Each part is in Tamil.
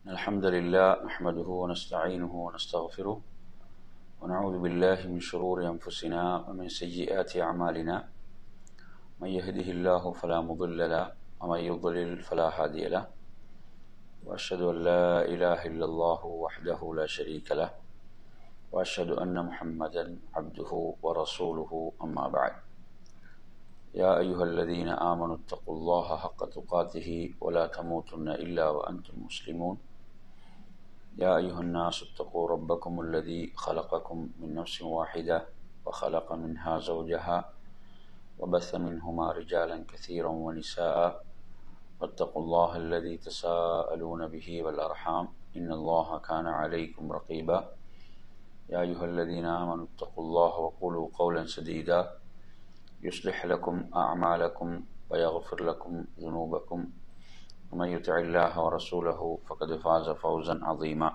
الحمد لله نحمده ونستعينه ونستغفره ونعوذ بالله من شرور أنفسنا ومن سيئات أعمالنا من يهده الله فلا مضل له ومن يضلل فلا هادي له وأشهد أن لا إله إلا الله وحده لا شريك له وأشهد أن محمدا عبده ورسوله أما بعد يا أيها الذين آمنوا اتقوا الله حق تقاته ولا تموتن إلا وأنتم مسلمون يا أيها الناس اتقوا ربكم الذي خلقكم من نفس واحدة وخلق منها زوجها وبث منهما رجالا كثيرا ونساء واتقوا الله الذي تساءلون به والأرحام إن الله كان عليكم رقيبا يا أيها الذين آمنوا اتقوا الله وقولوا قولا سديدا يصلح لكم أعمالكم ويغفر لكم ذنوبكم ومن يطع الله ورسوله فقد فاز فوزا عظيما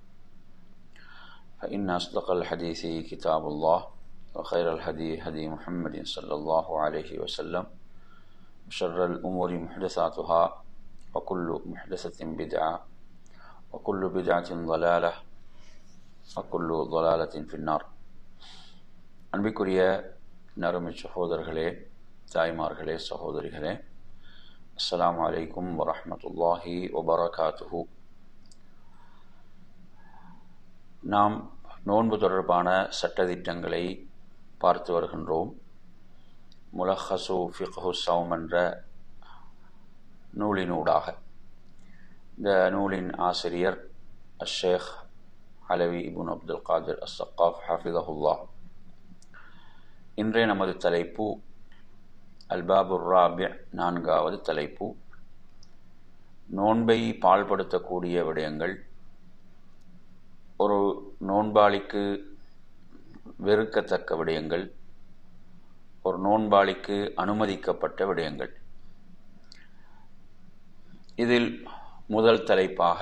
فإن أصدق الحديث كتاب الله وخير الهدي هدي محمد صلى الله عليه وسلم وشر الأمور محدثاتها وكل محدثة بدعة وكل بدعة ضلالة وكل ضلالة في النار அன்பிற்குரிய நறுமை சகோதரர்களே தாய்மார்களே சகோதரிகளே அஸ்லாம் வலைக்கும் வரமத்துல்லாஹி வபரகாத்துஹு நாம் நோன்பு தொடர்பான சட்டத்திட்டங்களை பார்த்து வருகின்றோம் முலஹசு ஃபிக்ஹு சௌம் என்ற நூலினூடாக இந்த நூலின் ஆசிரியர் அஷேக் அலவி இபுன் அப்துல் காதிர் அஸ்ஸக்காஃப் ஹாஃபிதஹுல்லா இன்றைய நமது தலைப்பு அல்பாபுர் ராபிய நான்காவது தலைப்பு நோன்பை பால்படுத்தக்கூடிய விடயங்கள் ஒரு நோன்பாளிக்கு வெறுக்கத்தக்க விடயங்கள் ஒரு நோன்பாளிக்கு அனுமதிக்கப்பட்ட விடயங்கள் இதில் முதல் தலைப்பாக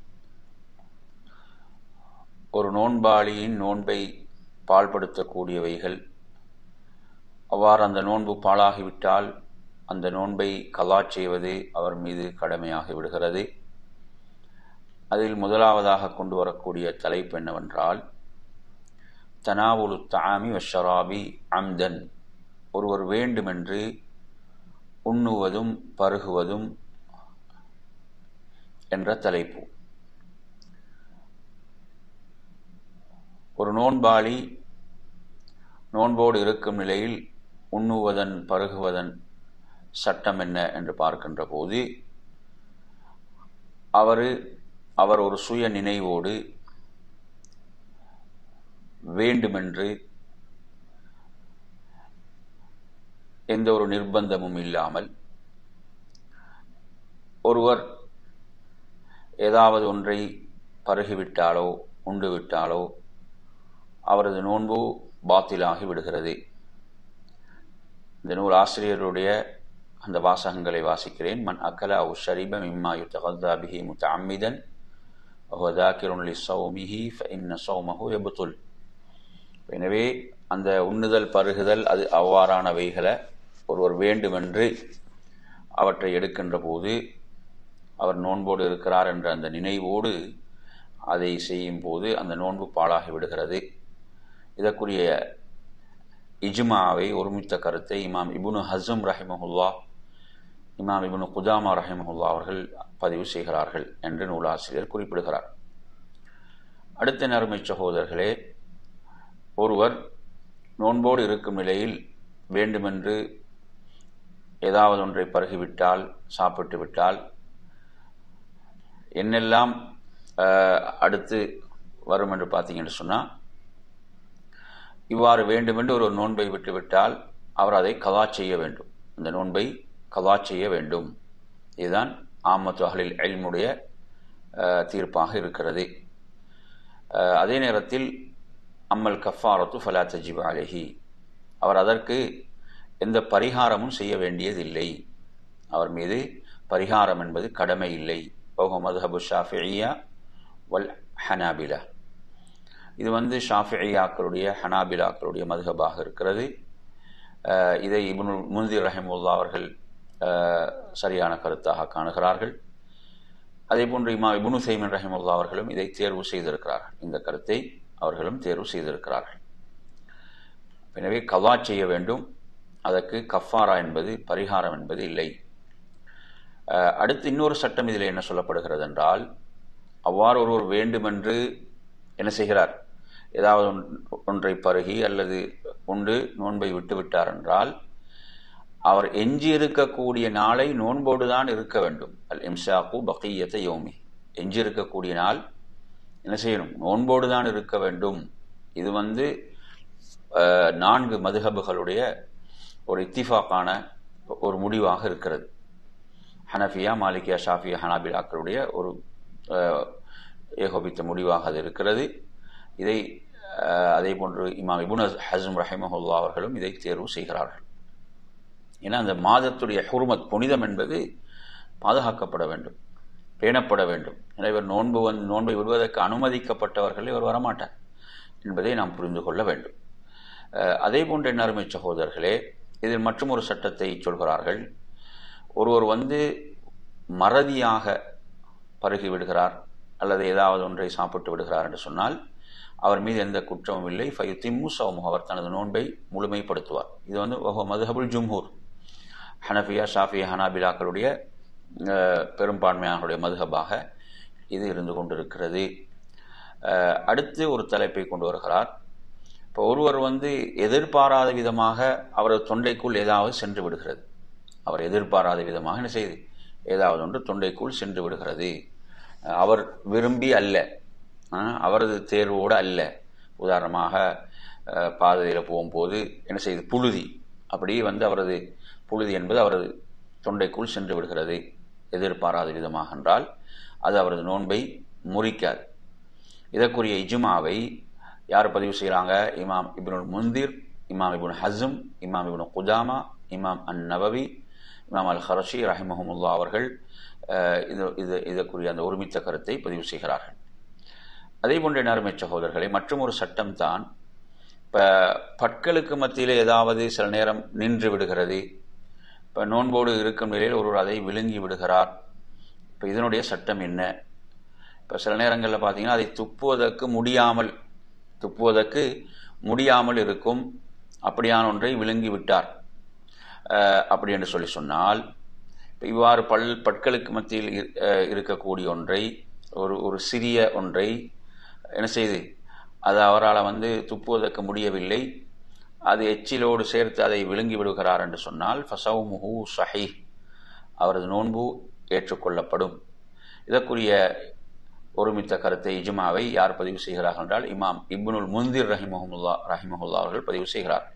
ஒரு நோன்பாளியின் நோன்பை பால்படுத்தக்கூடியவைகள் அவ்வாறு அந்த நோன்பு பாழாகிவிட்டால் அந்த நோன்பை கலா செய்வது அவர் மீது கடமையாகி விடுகிறது அதில் முதலாவதாக கொண்டு வரக்கூடிய தலைப்பு என்னவென்றால் தனாவுலு தாமி வஷராபி அம்தன் ஒருவர் வேண்டுமென்று உண்ணுவதும் பருகுவதும் என்ற தலைப்பு ஒரு நோன்பாளி நோன்போடு இருக்கும் நிலையில் உண்ணுவதன் பருகுவதன் சட்டம் என்ன என்று பார்க்கின்ற போது அவர் அவர் ஒரு சுய நினைவோடு வேண்டுமென்று எந்த ஒரு நிர்பந்தமும் இல்லாமல் ஒருவர் ஏதாவது ஒன்றை பருகிவிட்டாலோ உண்டு விட்டாலோ அவரது நோன்பு பாத்திலாகி விடுகிறது இந்த நூல் ஆசிரியருடைய அந்த வாசகங்களை வாசிக்கிறேன் மன் அக்கல அவு ஷரீப மிம்மா யுத்தகல்தா பிஹி முத்தஅம்மிதன் وهو ذاكر لصومه فإن صومه يبطل எனவே அந்த உண்ணுதல் பருகுதல் அது அவ்வாறானவைகளை ஒருவர் வேண்டுமென்று அவற்றை எடுக்கின்ற போது அவர் நோன்போடு இருக்கிறார் என்ற அந்த நினைவோடு அதை செய்யும் போது அந்த நோன்பு பாழாகி விடுகிறது இதற்குரிய இஜ்மாவை ஒருமித்த கருத்தை இமாம் இபுனு ஹசம் ரஹிமஹுல்லா இமாம் இபுனு குதாமா ரஹிமஹுல்லா அவர்கள் பதிவு செய்கிறார்கள் என்று நூலாசிரியர் குறிப்பிடுகிறார் அடுத்த நறுமை சகோதரர்களே ஒருவர் நோன்போடு இருக்கும் நிலையில் வேண்டுமென்று ஏதாவது ஒன்றை பருகிவிட்டால் சாப்பிட்டு விட்டால் என்னெல்லாம் அடுத்து வரும் என்று பார்த்தீங்கன்னு சொன்னால் இவ்வாறு வேண்டுமென்று ஒரு நோன்பை விட்டுவிட்டால் அவர் அதை கலா செய்ய வேண்டும் இந்த நோன்பை கலா செய்ய வேண்டும் இதுதான் ஆமத்து அகலில் எல்முடைய தீர்ப்பாக இருக்கிறது அதே நேரத்தில் அம்மல் கஃபாரத்து ஃபலா தஜிப் அலஹி அவர் அதற்கு எந்த பரிகாரமும் செய்ய வேண்டியதில்லை அவர் மீது பரிகாரம் என்பது கடமை இல்லை ஓஹோ மதுஹபு ஷாஃபியா வல் ஹனாபிலா இது வந்து ஷாஃபியாக்களுடைய ஹனாபிலாக்களுடைய மதுகபாக இருக்கிறது இதை இபுன் முந்திர் ரஹிமுல்லா அவர்கள் சரியான கருத்தாக காணுகிறார்கள் அதே போன்று இமா இபுனு சைமன் ரஹிமுல்லா அவர்களும் இதை தேர்வு செய்திருக்கிறார்கள் இந்த கருத்தை அவர்களும் தேர்வு செய்திருக்கிறார்கள் எனவே கவா செய்ய வேண்டும் அதற்கு கஃபாரா என்பது பரிகாரம் என்பது இல்லை அடுத்து இன்னொரு சட்டம் இதில் என்ன சொல்லப்படுகிறது என்றால் அவ்வாறு ஒருவர் வேண்டுமென்று என்ன செய்கிறார் ஏதாவது ஒன்றை பருகி அல்லது உண்டு நோன்பை விட்டுவிட்டார் என்றால் அவர் எஞ்சி இருக்கக்கூடிய நாளை நோன்போடு தான் இருக்க வேண்டும் அல் இம்சாக்கு பகையத்தை யோமி எஞ்சி இருக்கக்கூடிய நாள் என்ன செய்யணும் நோன்போடு தான் இருக்க வேண்டும் இது வந்து நான்கு மதுஹபுகளுடைய ஒரு இத்திஃபாக்கான ஒரு முடிவாக இருக்கிறது ஹனஃபியா மாலிகியா ஷாஃபியா ஹனாபிலாக்களுடைய ஒரு ஏகோபித்த முடிவாக அது இருக்கிறது இதை அதே போன்று இமாம் இபுன் ஹசம் ரஹிமஹுல்லா அவர்களும் இதை தேர்வு செய்கிறார்கள் ஏன்னா அந்த மாதத்துடைய ஹுர்மத் புனிதம் என்பது பாதுகாக்கப்பட வேண்டும் பேணப்பட வேண்டும் எனவே இவர் நோன்பு வந்து நோன்பை விடுவதற்கு அனுமதிக்கப்பட்டவர்கள் இவர் வரமாட்டார் என்பதை நாம் புரிந்து கொள்ள வேண்டும் அதே போன்ற என்ன அருமை சகோதரர்களே இதில் மற்றும் ஒரு சட்டத்தை சொல்கிறார்கள் ஒருவர் வந்து மறதியாக பருகி விடுகிறார் அல்லது ஏதாவது ஒன்றை சாப்பிட்டு விடுகிறார் என்று சொன்னால் அவர் மீது எந்த குற்றமும் இல்லை ஃபயுத்திம்மு சௌமும் அவர் தனது நோன்பை முழுமைப்படுத்துவார் இது வந்து மதுஹபுல் ஜும்ஹூர் ஹனஃபியா ஷாஃபியா ஹனாபிலாக்களுடைய பெரும்பான்மையானுடைய மதுஹபாக இது இருந்து கொண்டிருக்கிறது அடுத்து ஒரு தலைப்பை கொண்டு வருகிறார் இப்போ ஒருவர் வந்து எதிர்பாராத விதமாக அவரது தொண்டைக்குள் ஏதாவது சென்று விடுகிறது அவர் எதிர்பாராத விதமாக என்ன செய்து ஏதாவது ஒன்று தொண்டைக்குள் சென்று விடுகிறது அவர் விரும்பி அல்ல அவரது தேர்வோடு அல்ல உதாரணமாக பாதையில் போகும்போது என்ன செய்யுது புழுதி அப்படி வந்து அவரது புழுதி என்பது அவரது தொண்டைக்குள் சென்று விடுகிறது எதிர்பாராத விதமாக என்றால் அது அவரது நோன்பை முறிக்காது இதற்குரிய இஜுமாவை யார் பதிவு செய்கிறாங்க இமாம் இப்னுல் முந்திர் இமாம் இபுன் ஹசம் இமாம் இபுன் குஜாமா இமாம் அன் நபவி இமாம் அல் ஹரஷி ரஹிமஹமுல்லா அவர்கள் இது இது இதற்குரிய அந்த ஒருமித்த கருத்தை பதிவு செய்கிறார்கள் அதே போன்ற நேர்மை சகோதரர்களை மற்றும் ஒரு சட்டம் தான் இப்போ பற்களுக்கு மத்தியில் ஏதாவது சில நேரம் நின்று விடுகிறது இப்போ நோன்போடு இருக்கும் நிலையில் ஒருவர் அதை விழுங்கி விடுகிறார் இப்போ இதனுடைய சட்டம் என்ன இப்போ சில நேரங்களில் பார்த்தீங்கன்னா அதை துப்புவதற்கு முடியாமல் துப்புவதற்கு முடியாமல் இருக்கும் அப்படியான ஒன்றை விழுங்கி விட்டார் அப்படி என்று சொல்லி சொன்னால் இப்போ இவ்வாறு பல் பற்களுக்கு மத்தியில் இருக்கக்கூடிய ஒன்றை ஒரு ஒரு சிறிய ஒன்றை என்ன செய்து அது அவரால் வந்து துப்புவதற்கு முடியவில்லை அது எச்சிலோடு சேர்த்து அதை விழுங்கி விடுகிறார் என்று சொன்னால் ஃபசவுமுஹு சஹி அவரது நோன்பு ஏற்றுக்கொள்ளப்படும் இதற்குரிய ஒருமித்த கருத்தை இஜுமாவை யார் பதிவு செய்கிறார்கள் என்றால் இமாம் இப்னுல் முந்திர் ரஹிமஹமுல்லா ரஹிமஹுல்லா அவர்கள் பதிவு செய்கிறார்கள்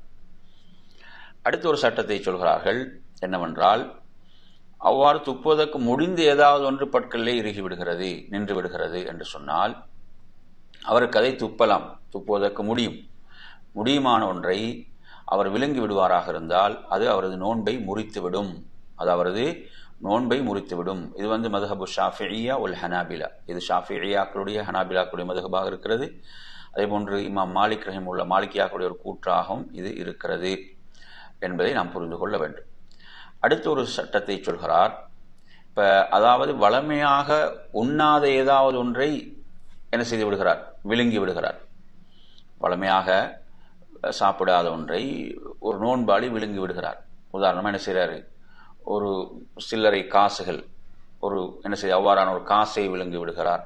அடுத்த ஒரு சட்டத்தை சொல்கிறார்கள் என்னவென்றால் அவ்வாறு துப்புவதற்கு முடிந்து ஏதாவது ஒன்று பற்களிலே இறுகி விடுகிறது நின்று விடுகிறது என்று சொன்னால் அவருக்கு அதை துப்பலாம் துப்புவதற்கு முடியும் முடியுமான ஒன்றை அவர் விழுங்கி விடுவாராக இருந்தால் அது அவரது நோன்பை முறித்துவிடும் அது அவரது நோன்பை முறித்துவிடும் இது வந்து மதுஹபு ஷாஃபியா உல் ஹனாபிலா இது ஷாஃபியாக்களுடைய ஹனாபிலாக்களுடைய மதுஹபாக இருக்கிறது அதே போன்று இமாம் மாலிக் ரஹிம் உள்ள மாலிக்கியாக்களுடைய ஒரு கூற்றாகவும் இது இருக்கிறது என்பதை நாம் புரிந்து கொள்ள வேண்டும் அடுத்த ஒரு சட்டத்தை சொல்கிறார் இப்போ அதாவது வளமையாக உண்ணாத ஏதாவது ஒன்றை என்ன செய்து விடுகிறார் விழுங்கி விடுகிறார் வளமையாக சாப்பிடாத ஒன்றை ஒரு நோன்பாளி விழுங்கி விடுகிறார் உதாரணமாக என்ன செய்கிறாரு ஒரு சில்லறை காசுகள் ஒரு என்ன செய்ய அவ்வாறான ஒரு காசை விழுங்கி விடுகிறார்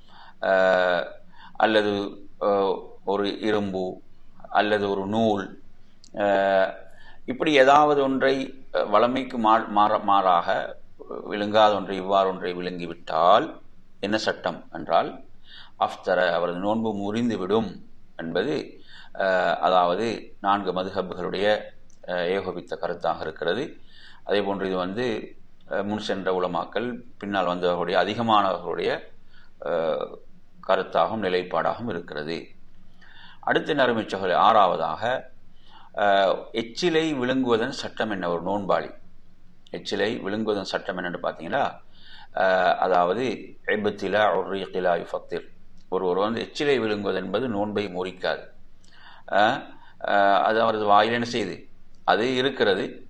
அல்லது ஒரு இரும்பு அல்லது ஒரு நூல் இப்படி ஏதாவது ஒன்றை வளமைக்கு மாற மாறாக விழுங்காத ஒன்றை இவ்வாறு ஒன்றை விழுங்கிவிட்டால் என்ன சட்டம் என்றால் அஃப்தர அவரது நோன்பு முறிந்துவிடும் என்பது அதாவது நான்கு மதுஹப்புகளுடைய ஏகோபித்த கருத்தாக இருக்கிறது அதே போன்று இது வந்து முன் சென்ற உலமாக்கல் பின்னால் வந்தவர்களுடைய அதிகமானவர்களுடைய கருத்தாகவும் நிலைப்பாடாகவும் இருக்கிறது அடுத்த நறுமிச்சகை ஆறாவதாக எச்சிலை விழுங்குவதன் சட்டம் என்ன ஒரு நோன்பாளி எச்சிலை விழுங்குவதன் சட்டம் என்னன்னு பார்த்தீங்கன்னா அதாவது ஐபத்திலா ஒர்ரிகிலா யுஃபக்திர் ஒருவர் வந்து எச்சிலை விழுங்குவது என்பது நோன்பை முறிக்காது அது அவரது வாயில் என்ன செய்யுது அது இருக்கிறது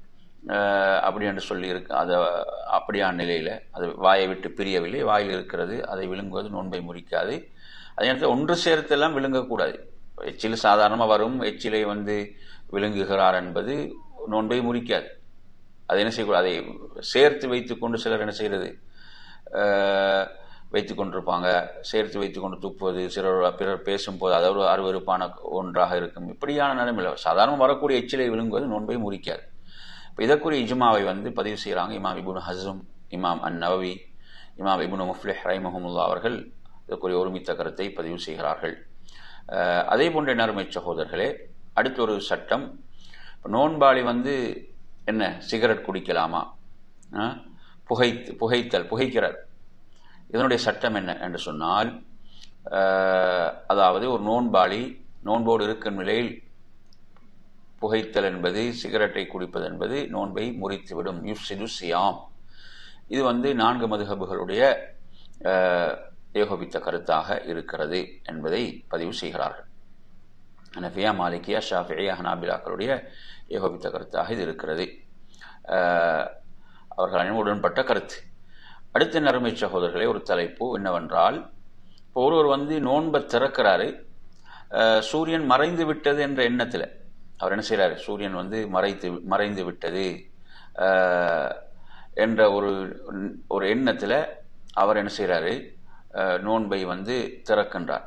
அஹ், அப்படி என்று சொல்லி இருக்கு அது அப்படியான நிலையில் அது வாயை விட்டு பிரியவில்லை வாயில் இருக்கிறது அதை விழுங்குவது நோன்பை முறிக்காது அதே நேரத்தில் ஒன்று சேர்த்தெல்லாம் விழுங்கக்கூடாது எச்சில் சாதாரணமாக வரும் எச்சிலை வந்து விழுங்குகிறார் என்பது நோன்பை முறிக்காது அது என்ன செய்யக்கூடாது அதை சேர்த்து வைத்துக்கொண்டு சிலர் என்ன செய்கிறது வைத்து கொண்டிருப்பாங்க சேர்த்து வைத்து கொண்டு துப்புவது சிலர் பிறர் பேசும்போது அது ஒரு அருவருப்பான ஒன்றாக இருக்கும் இப்படியான நிலைமையில் சாதாரண வரக்கூடிய எச்சிலை விழுங்குவது நோன்பை முறிக்காது இப்போ இதற்குரிய இஜ்மாவை வந்து பதிவு செய்கிறாங்க இமாம் இபுன் ஹசம் இமாம் அன் நவவி இமாம் இபுன் முஃப்லிஹ் ரைமஹமுல்லா அவர்கள் இதற்குரிய ஒருமித்த கருத்தை பதிவு செய்கிறார்கள் அஹ், அதே போன்ற நறுமை சகோதரர்களே அடுத்த ஒரு சட்டம் இப்ப நோன்பாளி வந்து என்ன சிகரெட் குடிக்கலாமா அஹ், புகைத்து புகைத்தல் புகைக்கிறார் இதனுடைய சட்டம் என்ன என்று சொன்னால் அஹ், அதாவது ஒரு நோன்பாளி நோன்போடு இருக்கும் நிலையில் புகைத்தல் என்பது சிகரெட்டை குடிப்பது என்பது நோன்பை முறித்துவிடும் யுஃப்சிது சியாம் இது வந்து நான்கு மதுஹபுகளுடைய அஹ், ஏகோபித்த கருத்தாக இருக்கிறது என்பதை பதிவு செய்கிறார்கள் ஹனஃபியா மாலிகியா ஷாஃபியா ஹனாபிலாக்களுடைய ஏகோபித்த கருத்தாக இது இருக்கிறது அஹ், அவர்கள் அனைவரும் உடன்பட்ட கருத்து அடுத்த நறுமை சகோதரர்களே ஒரு தலைப்பு என்னவென்றால் இப்போ ஒருவர் வந்து நோன்பை திறக்கிறாரு அஹ், சூரியன் மறைந்து விட்டது என்ற எண்ணத்தில் அவர் என்ன செய்கிறாரு சூரியன் வந்து மறைத்து மறைந்து விட்டது அஹ், என்ற ஒரு ஒரு எண்ணத்தில் அவர் என்ன செய்கிறாரு நோன்பை வந்து திறக்கின்றார்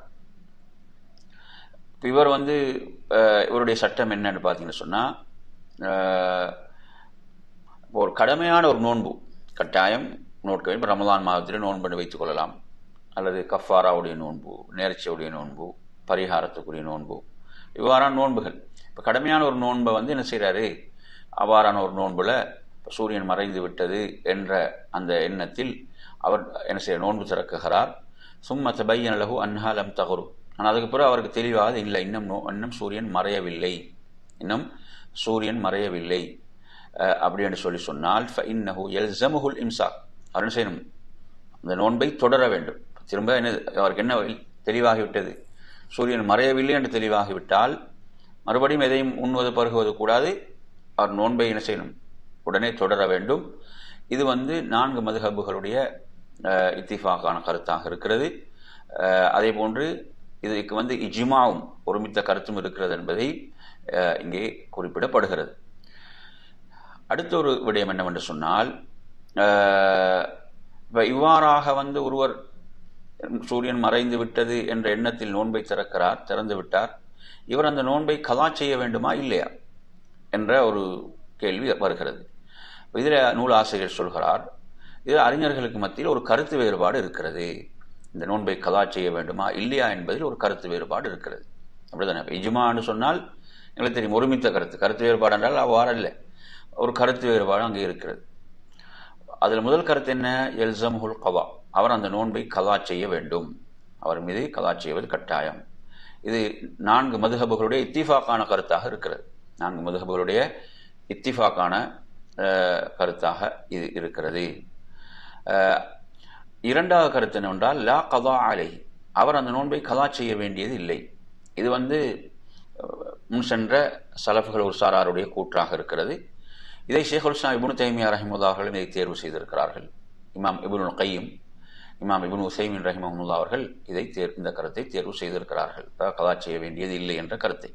இப்ப இவர் வந்து அஹ், இவருடைய சட்டம் என்னன்னு பார்த்தீங்கன்னு சொன்னால் ஒரு கடமையான ஒரு நோன்பு கட்டாயம் நோட்க வேண்டும் இப்ப ரமலான் மாதத்தில் நோன்பு வைத்துக் கொள்ளலாம் அல்லது கஃபாராவுடைய நோன்பு நேர்ச்சியுடைய நோன்பு பரிகாரத்துக்குரிய நோன்பு இவ்வாறான நோன்புகள் இப்போ கடமையான ஒரு நோன்பை வந்து என்ன செய்கிறாரு அவ்வாறான ஒரு நோன்புல இப்ப சூரியன் மறைந்து விட்டது என்ற அந்த எண்ணத்தில் அவர் என்ன செய்ய நோன்பு திறக்குகிறார் சும்ம தபையன் லகு அன்ஹாலம் தகரு ஆனால் அதுக்கு பிறகு அவருக்கு தெளிவாக இல்லை இன்னும் நோ- இன்னும் சூரியன் மறையவில்லை இன்னும் சூரியன் மறையவில்லை அஹ், அப்படி என்று சொல்லி சொன்னால் இன்னஹு எல்சமுகுல் இம்சா அவர் என்ன செய்யணும் அந்த நோன்பை தொடர வேண்டும் திரும்ப என்ன அவருக்கு என்ன தெளிவாகிவிட்டது சூரியன் மறையவில்லை என்று தெளிவாகிவிட்டால் மறுபடியும் எதையும் உண்ணுவது பருகுவது கூடாது அவர் நோன்பை என்ன செய்யணும் உடனே தொடர வேண்டும் இது வந்து நான்கு மதுஹபுகளுடைய அஹ், இத்திஃபாக்கான கருத்தாக இருக்கிறது அஹ், அதே போன்று இதுக்கு வந்து இஜ்மாவும் ஒருமித்த கருத்தும் இருக்கிறது என்பதை அஹ், இங்கே குறிப்பிடப்படுகிறது அடுத்த ஒரு விடயம் என்னவென்று சொன்னால் அஹ், இப்ப இவ்வாறாக வந்து ஒருவர் சூரியன் மறைந்து விட்டது என்ற எண்ணத்தில் நோன்பை திறக்கிறார் திறந்து விட்டார் இவர் அந்த நோன்பை கலா செய்ய வேண்டுமா இல்லையா என்ற ஒரு கேள்வி வருகிறது இதில் நூலாசிரியர் சொல்கிறார் இது அறிஞர்களுக்கு மத்தியில் ஒரு கருத்து வேறுபாடு இருக்கிறது இந்த நோன்பை கலா செய்ய வேண்டுமா இல்லையா என்பதில் ஒரு கருத்து வேறுபாடு இருக்கிறது அப்படிதானே இப்ப இஜ்மான்னு சொன்னால் எங்களுக்கு தெரியும் ஒருமித்த கருத்து கருத்து வேறுபாடு என்றால் அவ்வாறு இல்லை ஒரு கருத்து வேறுபாடு அங்கே இருக்கிறது அதில் முதல் கருத்து என்ன எல்சம்ஹுல் கவா அவர் அந்த நோன்பை கலா செய்ய வேண்டும் அவர் மீது கலா செய்வது கட்டாயம் இது நான்கு மதுஹபுகளுடைய இத்திஃபாக்கான கருத்தாக இருக்கிறது நான்கு மதுஹபுகளுடைய இத்திஃபாக்கான அஹ், கருத்தாக இது இருக்கிறது அஹ், இரண்டாவது கருத்து என்னவென்றால் லா கதா அலை அவர் அந்த நோன்பை கலா செய்ய வேண்டியது இல்லை இது வந்து அஹ், முன் சென்ற சலஃபுகள் ஒரு சாராருடைய கூற்றாக இருக்கிறது இதை ஷேகுல் இஸ்லாம் இபுனு தைமியா ரஹிமுல்லா அவர்கள் இதை தேர்வு செய்திருக்கிறார்கள் இமாம் இபுனுல் கையும் இமாம் இபுன் உசைமின் ரஹிமஹமுல்லா அவர்கள் இதை தேர் இந்த கருத்தை தேர்வு செய்திருக்கிறார்கள் அதாவது கலா செய்ய வேண்டியது இல்லை என்ற கருத்தை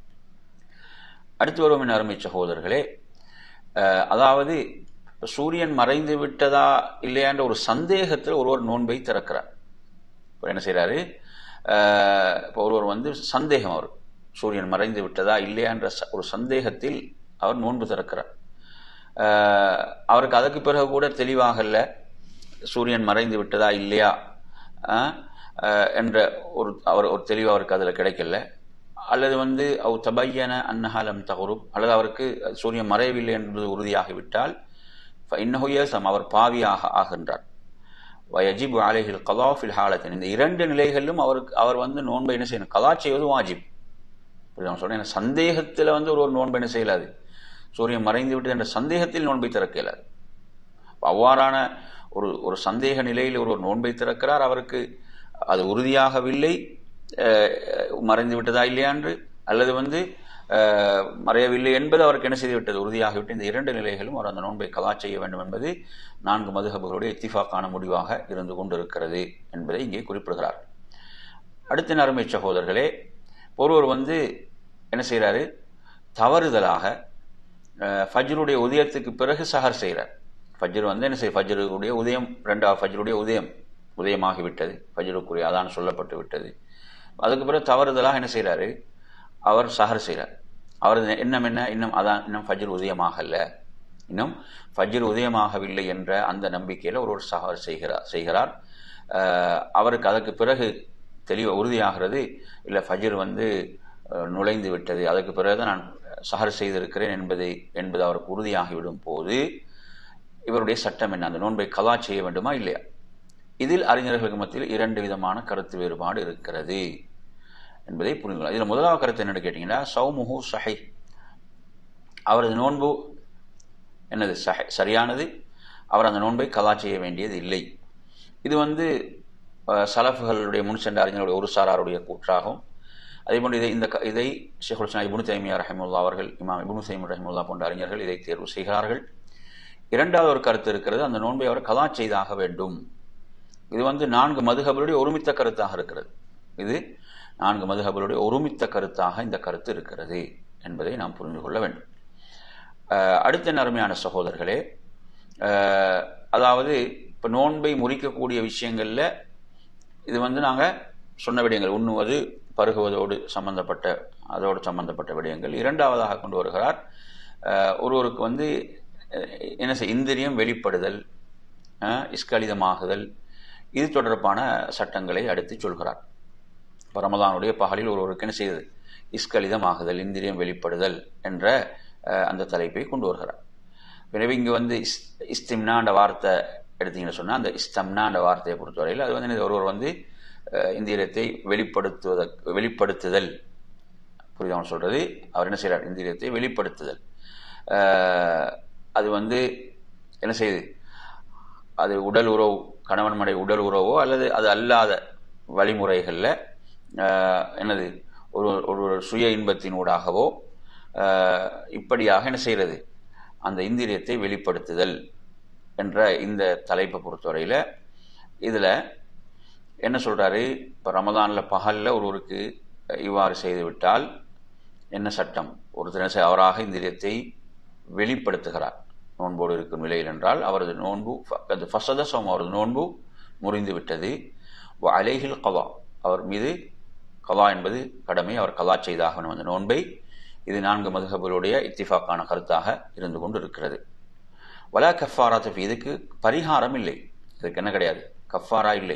அடுத்து வருவோம் என் அருமை சகோதரர்களே அஹ், அதாவது சூரியன் மறைந்து விட்டதா இல்லையான்ற ஒரு சந்தேகத்தில் ஒருவர் நோன்பை திறக்கிறார் இப்போ என்ன செய்றாரு அஹ், இப்போ ஒருவர் வந்து சந்தேகம் அவர் சூரியன் மறைந்து விட்டதா இல்லையான்ற ச- ஒரு சந்தேகத்தில் அவர் நோன்பு திறக்கிறார் அஹ், அவருக்கு அதுக்கு பிறகு கூட தெளிவாகல சூரியன் மறைந்து விட்டதா இல்லையா அஹ், அஹ், என்ற ஒரு அவர் ஒரு தெளிவு அவருக்கு அதில் கிடைக்கல அல்லது வந்து அவ் தபையன அன்னஹாலம் தகுரும் அல்லது அவருக்கு சூரியன் மறையவில்லை என்பது உறுதியாகிவிட்டால் இன்னஹு யசம் அவர் பாவியாக ஆகின்றார் வயஜிப் அலைஹில் கலாஃபில் ஹாலத்தின் இந்த இரண்டு நிலைகளிலும் அவருக்கு அவர் வந்து நோன்பை என்ன செய்யணும் கலா செய்வது வாஜிப் இப்படி நான் சொல்றேன் சந்தேகத்தில் வந்து ஒரு ஒரு நோன்பை என்ன செய்யலாது சூரியன் மறைந்து விட்டது என்ற சந்தேகத்தில் நோன்பை திறக்க இயலாது அப்ப அவ்வாறான ஒரு ஒரு சந்தேக நிலையில் ஒரு ஒரு நோன்பை திறக்கிறார் அவருக்கு அது உறுதியாகவில்லை அஹ், மறைந்து விட்டதா இல்லையா என்று அல்லது வந்து அஹ், மறையவில்லை என்பது அவருக்கு என்ன செய்துவிட்டது உறுதியாகிவிட்டு இந்த இரண்டு நிலைகளும் அவர் அந்த நோன்பை கலா செய்ய வேண்டும் என்பது நான்கு மதுகபுகளுடைய இத்திஃபாக்கான முடிவாக இருந்து கொண்டிருக்கிறது என்பதை இங்கே குறிப்பிடுகிறார் அடுத்த நறுமை சகோதரர்களே ஒருவர் வந்து என்ன செய்கிறாரு தவறுதலாக அஹ், ஃபஜ்ருடைய உதயத்துக்கு பிறகு சஹர் செய்கிறார் ஃபஜ்ர் வந்து என்ன செய்ய ஃபஜ்ருடைய உதயம் ரெண்டாவது ஃபஜ்ருடைய உதயம் உதயமாகிவிட்டது ஃபஜ்ருக்குரிய அதான் சொல்லப்பட்டு விட்டது அதுக்கு பிறகு தவறுதலாக என்ன செய்கிறாரு அவர் சஹர் செய்கிறார் அவரது எண்ணம் என்ன இன்னும் அதான் இன்னும் ஃபஜ்ர் உதயமாகல இன்னும் ஃபஜ்ர் உதயமாகவில்லை என்ற அந்த நம்பிக்கையில் ஒரு ஒரு சஹர் செய்கிறார் செய்கிறார் அஹ், அவருக்கு அதற்கு பிறகு தெளிவு உறுதியாகிறது இல்லை ஃபஜ்ர் வந்து அஹ், நுழைந்து விட்டது அதுக்கு பிறகு நான் சஹர் செய்திருக்கிறேன் என்பதை என்பது அவருக்கு உறுதியாகிவிடும் போது இவருடைய சட்டம் என்ன அந்த நோன்பை கலா செய்ய வேண்டுமா இல்லையா இதில் அறிஞர்களுக்கு மத்தியில் இரண்டு விதமான கருத்து வேறுபாடு இருக்கிறது என்பதை புரிந்து கொள்ளலாம் இதில் முதலாவது கருத்து என்னன்னு கேட்டிங்கன்னா சௌமுஹு சஹை அவரது நோன்பு என்னது சஹை சரியானது அவர் அந்த நோன்பை கலா செய்ய வேண்டியது இல்லை இது வந்து அஹ், சலஃபுகளுடைய முன் சென்ற அறிஞர்களுடைய ஒரு சாராருடைய கூற்றாகும் அதே போன்று இதை இந்த க- இதை ஷேகுல் இஸ்லாம் இப்னு தைமியா ரஹிமுல்லா அவர்கள் இமாம் இப்னு தைமி ரஹிமுல்லா போன்ற அறிஞர்கள் இதை தேர்வு செய்கிறார்கள் இரண்டாவது ஒரு கருத்து இருக்கிறது அந்த நோன்பை அவர் கலா செய்தாக வேண்டும் இது வந்து நான்கு மதுகபலுடைய ஒருமித்த கருத்தாக இருக்கிறது இது நான்கு மதுகபலுடைய ஒருமித்த கருத்தாக இந்த கருத்து இருக்கிறது என்பதை நாம் புரிந்து கொள்ள வேண்டும் அஹ், அடுத்த நறுமையான சகோதரர்களே அஹ், அதாவது இப்போ நோன்பை முறிக்கக்கூடிய விஷயங்களில் இது வந்து நாங்கள் சொன்ன விடயங்கள் உண்ணுவது பருகுவதோடு சம்பந்தப்பட்ட அதோடு சம்பந்தப்பட்ட விடயங்கள் இரண்டாவதாக கொண்டு வருகிறார் அஹ், ஒருவருக்கு வந்து அஹ், என்ன செய்ய இந்திரியம் வெளிப்படுதல் அஹ், இஸ்கலிதமாகுதல் இது தொடர்பான சட்டங்களை அடுத்து சொல்கிறார் இப்ப ரமலானுடைய பகலில் ஒருவருக்கு என்ன செய்தது இஸ்கலிதமாகுதல் இந்திரியம் வெளிப்படுதல் என்ற அஹ், அந்த தலைப்பை கொண்டு வருகிறார் எனவே இங்கே வந்து இஸ் இஸ்திம்னான்ற வார்த்தை எடுத்தீங்கன்னு சொன்னால் அந்த இஸ்தம்னான்ற வார்த்தையை பொறுத்தவரையில் அது வந்து என்னது, ஒருவர் வந்து அஹ், இந்திரியத்தை வெளிப்படுத்துவதற்கு வெளிப்படுத்துதல் புரியுது அவன் சொல்றது அவர் என்ன செய்கிறார் இந்திரியத்தை வெளிப்படுத்துதல் அஹ், அது வந்து என்ன செய்யுது அது உடல் உறவு கணவன் மனை உடல் உறவோ அல்லது அது அல்லாத வழிமுறைகளில் என்னது ஒரு ஒரு சுய இன்பத்தினூடாகவோ ஆஹ், இப்படியாக என்ன செய்கிறது அந்த இந்திரியத்தை வெளிப்படுத்துதல் என்ற இந்த தலைப்பை பொறுத்தவரையில் இதில் என்ன சொல்கிறாரு இப்போ ரமதானில் பகலில் ஒருவருக்கு இவ்வாறு செய்துவிட்டால் என்ன சட்டம் ஒருத்தர் என்ன செய்ய- அவராக இந்திரியத்தை வெளிப்படுத்துகிறார் நோன்போடு இருக்கும் நிலையில் என்றால் அவரது நோன்பு ஃப- அது ஃபசத சோம் அவரது நோன்பு முறிந்து விட்டது வ அலைஹில் கலா அவர் மீது கலா என்பது கடமை அவர் கலா செய்தாகணும் அந்த நோன்பை இது நான்கு மதுகபுகளுடைய இத்திஃபாக்கான கருத்தாக இருந்து கொண்டு இருக்கிறது வலா கஃபாரா தஃபி இதுக்கு பரிகாரம் இல்லை இதுக்கு என்ன கிடையாது கஃபாரா இல்லை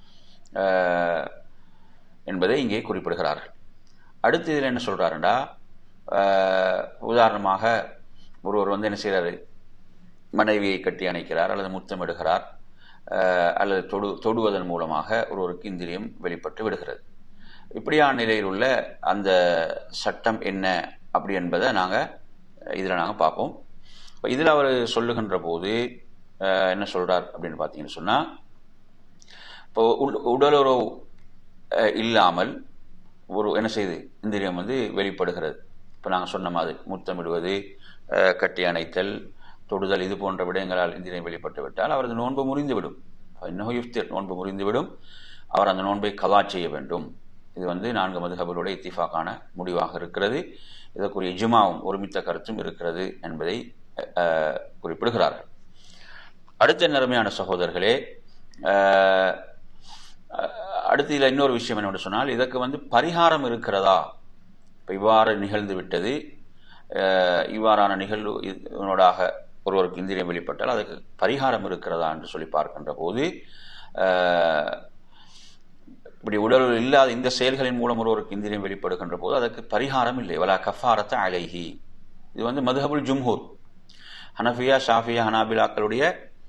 ஆஹ், என்பதை இங்கே குறிப்பிடுகிறார்கள் அடுத்து இதில் என்ன சொல்றாருண்டா ஆஹ், உதாரணமாக ஒருவர் வந்து என்ன செய்கிறாரு மனைவியை கட்டி அணைக்கிறார் அல்லது முத்தமிடுகிறார் ஆஹ், அல்லது தொடு தொடுவதன் மூலமாக ஒருவருக்கு இந்திரியம் வெளிப்பட்டு விடுகிறது இப்படியான நிலையில் உள்ள அந்த சட்டம் என்ன அப்படி என்பதை நாங்கள் இதில் நாங்கள் பார்ப்போம் இப்போ இதில் அவர் சொல்லுகின்ற போது ஆஹ், என்ன சொல்றார் அப்படின்னு பார்த்தீங்கன்னு சொன்னால் இப்போ உள்- உடலுறவு அஹ், இல்லாமல் ஒரு என்ன செய்யுது இந்திரியம் வந்து வெளிப்படுகிறது இப்போ நாங்கள் சொன்ன மாதிரி முத்தமிடுவது அஹ், கட்டி அணைத்தல் தொடுதல் இது போன்ற விடயங்களால் இந்திரியம் வெளிப்பட்டு விட்டால் அவரது நோன்பு முறிந்துவிடும் இன்னும் யுஃப்திர் நோன்பு முறிந்துவிடும் அவர் அந்த நோன்பை கலா செய்ய வேண்டும் இது வந்து நான்கு மதுகபலுடைய இத்திஃபாக்கான முடிவாக இருக்கிறது இதற்குரிய இஜ்மாவும் ஒருமித்த கருத்தும் இருக்கிறது என்பதை அஹ், குறிப்பிடுகிறார்கள் அடுத்த நேர்மையான சகோதரர்களே அஹ், அஹ், அடுத்து இதில் இன்னொரு விஷயம் என்னவென்று சொன்னால் இதற்கு வந்து பரிகாரம் இருக்கிறதா இப்போ இவ்வாறு நிகழ்ந்து விட்டது அஹ், இவ்வாறான நிகழ்வு இதனோடாக ஒருவருக்கு இந்திரியம் வெளிப்பட்டால் அதுக்கு பரிகாரம் இருக்கிறதா என்று சொல்லி பார்க்கின்ற போது அஹ், இப்படி உடல் இல்லாத இந்த செயல்களின் மூலம் ஒருவருக்கு இந்திரியம் வெளிப்படுகின்ற போது அதற்கு பரிகாரம் இல்லை வலா கஃபாரத்த அலைஹி இது வந்து மதுஹபுல் ஜும்ஹூர் ஹனஃபியா ஷாஃபியா ஹனாபிலாக்களுடைய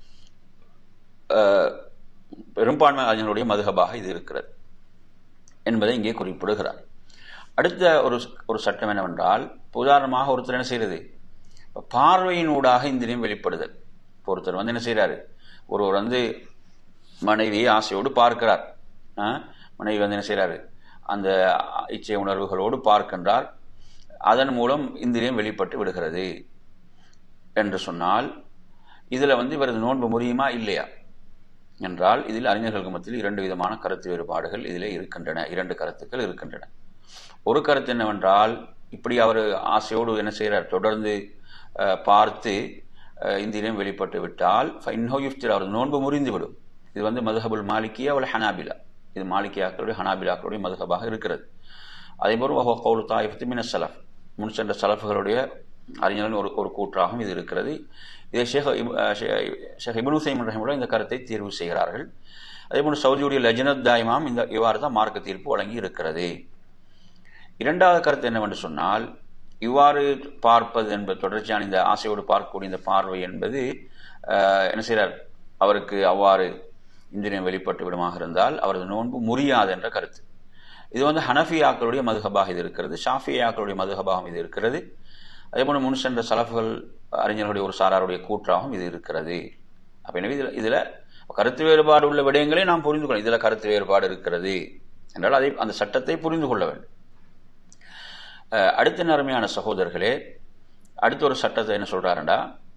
அஹ், பெரும்பான்மை அறிஞர்களுடைய மதுஹபாக இது இருக்கிறது என்பதை இங்கே குறிப்பிடுகிறார் அடுத்த ஒரு ஒரு சட்டம் என்னவென்றால் இப்ப உதாரணமாக ஒருத்தர் என்ன செய்யறது இப்ப பார்வையினூடாக இந்திரியம் வெளிப்படுதல் இப்ப ஒருத்தர் வந்து என்ன செய்றாரு ஒருவர் வந்து மனைவியை ஆசையோடு பார்க்கிறார் ஆ? மனைவி வந்து என்ன செய்றாரு அந்த இச்சை உணர்வுகளோடு பார்க்கின்றார் அதன் மூலம் இந்திரியம் வெளிப்பட்டு விடுகிறது என்று சொன்னால் இதில் வந்து இவரது நோன்பு முறியுமா இல்லையா என்றால் இதில் அறிஞர்களுக்கு மத்தியில் இரண்டு விதமான கருத்து வேறுபாடுகள் இதில் இருக்கின்றன இரண்டு கருத்துக்கள் இருக்கின்றன ஒரு கருத்து என்னவென்றால் இப்படி அவர் ஆசையோடு என்ன செய்கிறார் தொடர்ந்து பார்த்து இந்திரியம் வெளிப்பட்டு விட்டால் ஃபைன்ஹோ யுஃப்திர் அவர் நோன்பு முறிந்துவிடும் இது வந்து மதுஹபுல் மாலிக்கியா அவள் ஹனாபிலா இது மாலிக்கியாக்களுடைய ஹனாபிலாக்களுடைய மதுஹபாக இருக்கிறது அதே போல் வஹோ கவுல் தாயிஃபத்து மின சலஃப் முன் சென்ற சலஃபுகளுடைய அறிஞர்களின் ஒரு ஒரு கூற்றாகவும் இது இருக்கிறது இதை ஷேக் ஷேக் இபுன் ஹுசைன் ரஹிமுல்லா இந்த கருத்தை தீர்வு செய்கிறார்கள் அதே போல் சவுதியுடைய லஜ்னத் தாய்மாம் இந்த இவ்வாறு தான் மார்க்க தீர்ப்பு வழங்கி இருக்கிறது இரண்டாவது கருத்து என்னவென்று சொன்னால் இவ்வாறு பார்ப்பது என்பது தொடர்ச்சியான இந்த ஆசையோடு பார்க்கக்கூடிய இந்த பார்வை என்பது என்ன செய்கிறார் அவருக்கு அவ்வாறு இந்திரியம் வெளிப்பட்டு விடுமாக இருந்தால் அவரது நோன்பு முறியாது என்ற கருத்து இது வந்து ஹனஃபியாக்களுடைய மதுகபாக இது இருக்கிறது ஷாஃபியாக்களுடைய மதுகபாகம் இது இருக்கிறது அதே போல முன் சென்ற சலஃபுகள் அறிஞர்களுடைய ஒரு சாராருடைய கூற்றாகவும் இது இருக்கிறது அப்ப எனவே இதில் இதில் கருத்து வேறுபாடு உள்ள விடயங்களை நாம் புரிந்து கொள்ள இதில் கருத்து வேறுபாடு இருக்கிறது என்றால் அதை அந்த சட்டத்தை புரிந்து கொள்ள வேண்டும் அடுத்த நேர்மையான சகோதரர்களே அடுத்த ஒரு சட்டத்தை என்ன சொல்றாருண்டா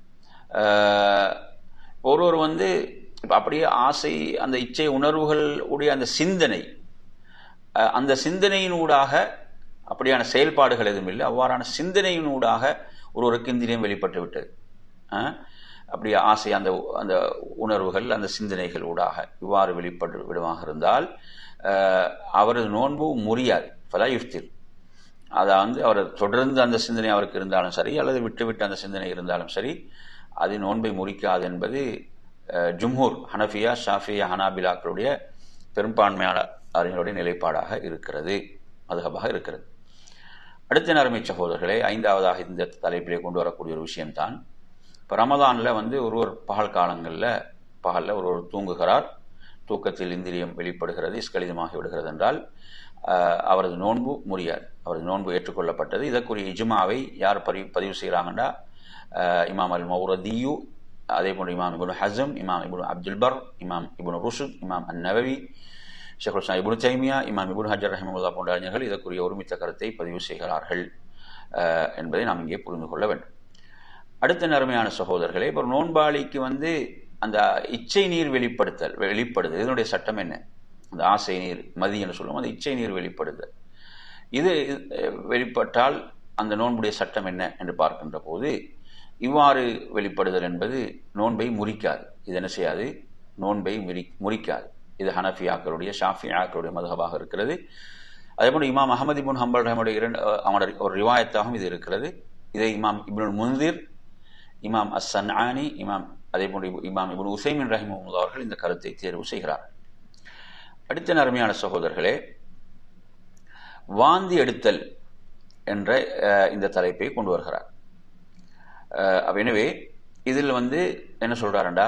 ஒருவர் வந்து இப்போ அப்படியே ஆசை அந்த இச்சை உணர்வுகள் உடைய அந்த சிந்தனை அந்த சிந்தனையினூடாக அப்படியான செயல்பாடுகள் எதுவும் இல்லை அவ்வாறான சிந்தனையினூடாக ஒருவருக்கு இந்திரியம் வெளிப்பட்டு விட்டது அப்படி ஆசை அந்த அந்த உணர்வுகள் அந்த சிந்தனைகள் ஊடாக இவ்வாறு வெளிப்பட்டு விடுமாக இருந்தால் அவரது நோன்பு முறியாது பலா யுஃப்திர் அதை வந்து அவர் தொடர்ந்து அந்த சிந்தனை அவருக்கு இருந்தாலும் சரி அல்லது விட்டு விட்டு அந்த சிந்தனை இருந்தாலும் சரி அது நோன்பை முறிக்காது என்பது ஜும்ஹூர் ஹனஃபியா ஷாஃபியா ஹனாபிலாக்களுடைய பெரும்பான்மையான அறிஞருடைய நிலைப்பாடாக இருக்கிறது மதுகபாக இருக்கிறது அடுத்த நறுமை சகோதரர்களே ஐந்தாவதாக இந்த தலைப்பிலே கொண்டு வரக்கூடிய ஒரு விஷயம்தான் இப்போ ரமதானில் வந்து ஒருவர் பகல் காலங்களில் பகலில் ஒருவர் தூங்குகிறார் தூக்கத்தில் இந்திரியம் வெளிப்படுகிறது இஸ்கலிதமாகி விடுகிறது என்றால் அவரது நோன்பு முறியாது அவரது நோன்பு ஏற்றுக்கொள்ளப்பட்டது இதற்குரிய இஜுமாவை யார் பதிவு பதிவு செய்கிறாங்கன்னா இமாம் அல் மௌரதியு அதே போன்று இமாம் இபுன் ஹசம் இமாம் இபுன் அப்துல் பர் இமாம் Ibn Rushd Imam an Nawawi Sheikh ஹுஸ்னா Ibn Taymiyyah Imam Ibn Hajar ரஹமுல்லா போன்ற அறிஞர்கள் இதற்குரிய ஒருமித்த கருத்தை பதிவு செய்கிறார்கள் என்பதை நாம் இங்கே புரிந்து கொள்ள வேண்டும் அடுத்த நேர்மையான சகோதரர்களே இப்போ நோன்பாளிக்கு வந்து அந்த இச்சை நீர் வெளிப்படுத்தல் வெளிப்படுது இதனுடைய சட்டம் என்ன அந்த ஆசை நீர் மதி என்று சொல்லுவோம் அந்த இச்சை நீர் வெளிப்படுதல் இது வெளிப்பட்டால் அந்த நோன்புடைய சட்டம் என்ன என்று பார்க்கின்ற போது இவ்வாறு வெளிப்படுதல் என்பது நோன்பை முறிக்காது இது என்ன செய்யாது நோன்பை முறி முறிக்காது இது ஹனஃபியாக்களுடைய ஷாஃபியாக்களுடைய மதுகபாக இருக்கிறது அதே போன்று இமாம் அகமது இபுன் ஹம்பல் ரஹமுடைய இரண்டு அவனோட ஒரு ரிவாயத்தாகவும் இது இருக்கிறது இதை இமாம் இப்னுல் முந்திர் இமாம் அஸ்ஸன் ஆனி இமாம் அதே போன்று இமாம் இபுன் உசைமின் ரஹிமுல்லா அவர்கள் இந்த கருத்தை தேர்வு செய்கிறார் அடுத்த நறுமையான சகோதரர்களே வாந்தி எடுத்தல் என்ற இந்த தலைப்பை கொண்டு வருகிறார் எனவே இதில் வந்து என்ன சொல்றாருண்டா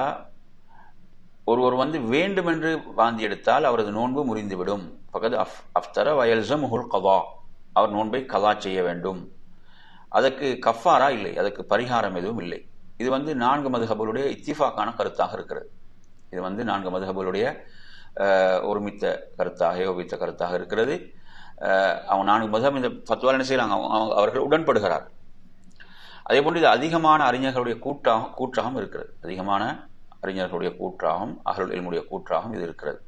ஒருவர் வந்து வேண்டுமென்று வாந்தி எடுத்தால் அவரது நோன்பு முறிந்துவிடும் பக்கத்து அஃப் அஃப்தர வயல்சம் முகுல் கவா அவர் நோன்பை கலா செய்ய வேண்டும் அதற்கு கஃபாரா இல்லை அதற்கு பரிகாரம் எதுவும் இல்லை இது வந்து நான்கு மதுஹபுடைய இத்திஃபாக்கான கருத்தாக இருக்கிறது இது வந்து நான்கு மதுஹபுடைய ஒருமித்த கருத்தாக யோபித்த கருத்தாக இருக்கிறது அவங்க நான்கு மதம் இந்த பத்துவால் என்ன செய்யறாங்க அவர்கள் உடன்படுகிறார் அதே போன்று இது அதிகமான அறிஞர்களுடைய கூட்டாக கூற்றாகவும் இருக்கிறது அதிகமான அறிஞர்களுடைய கூற்றாகவும் அகருள் எல்முடைய கூற்றாகவும் இது இருக்கிறது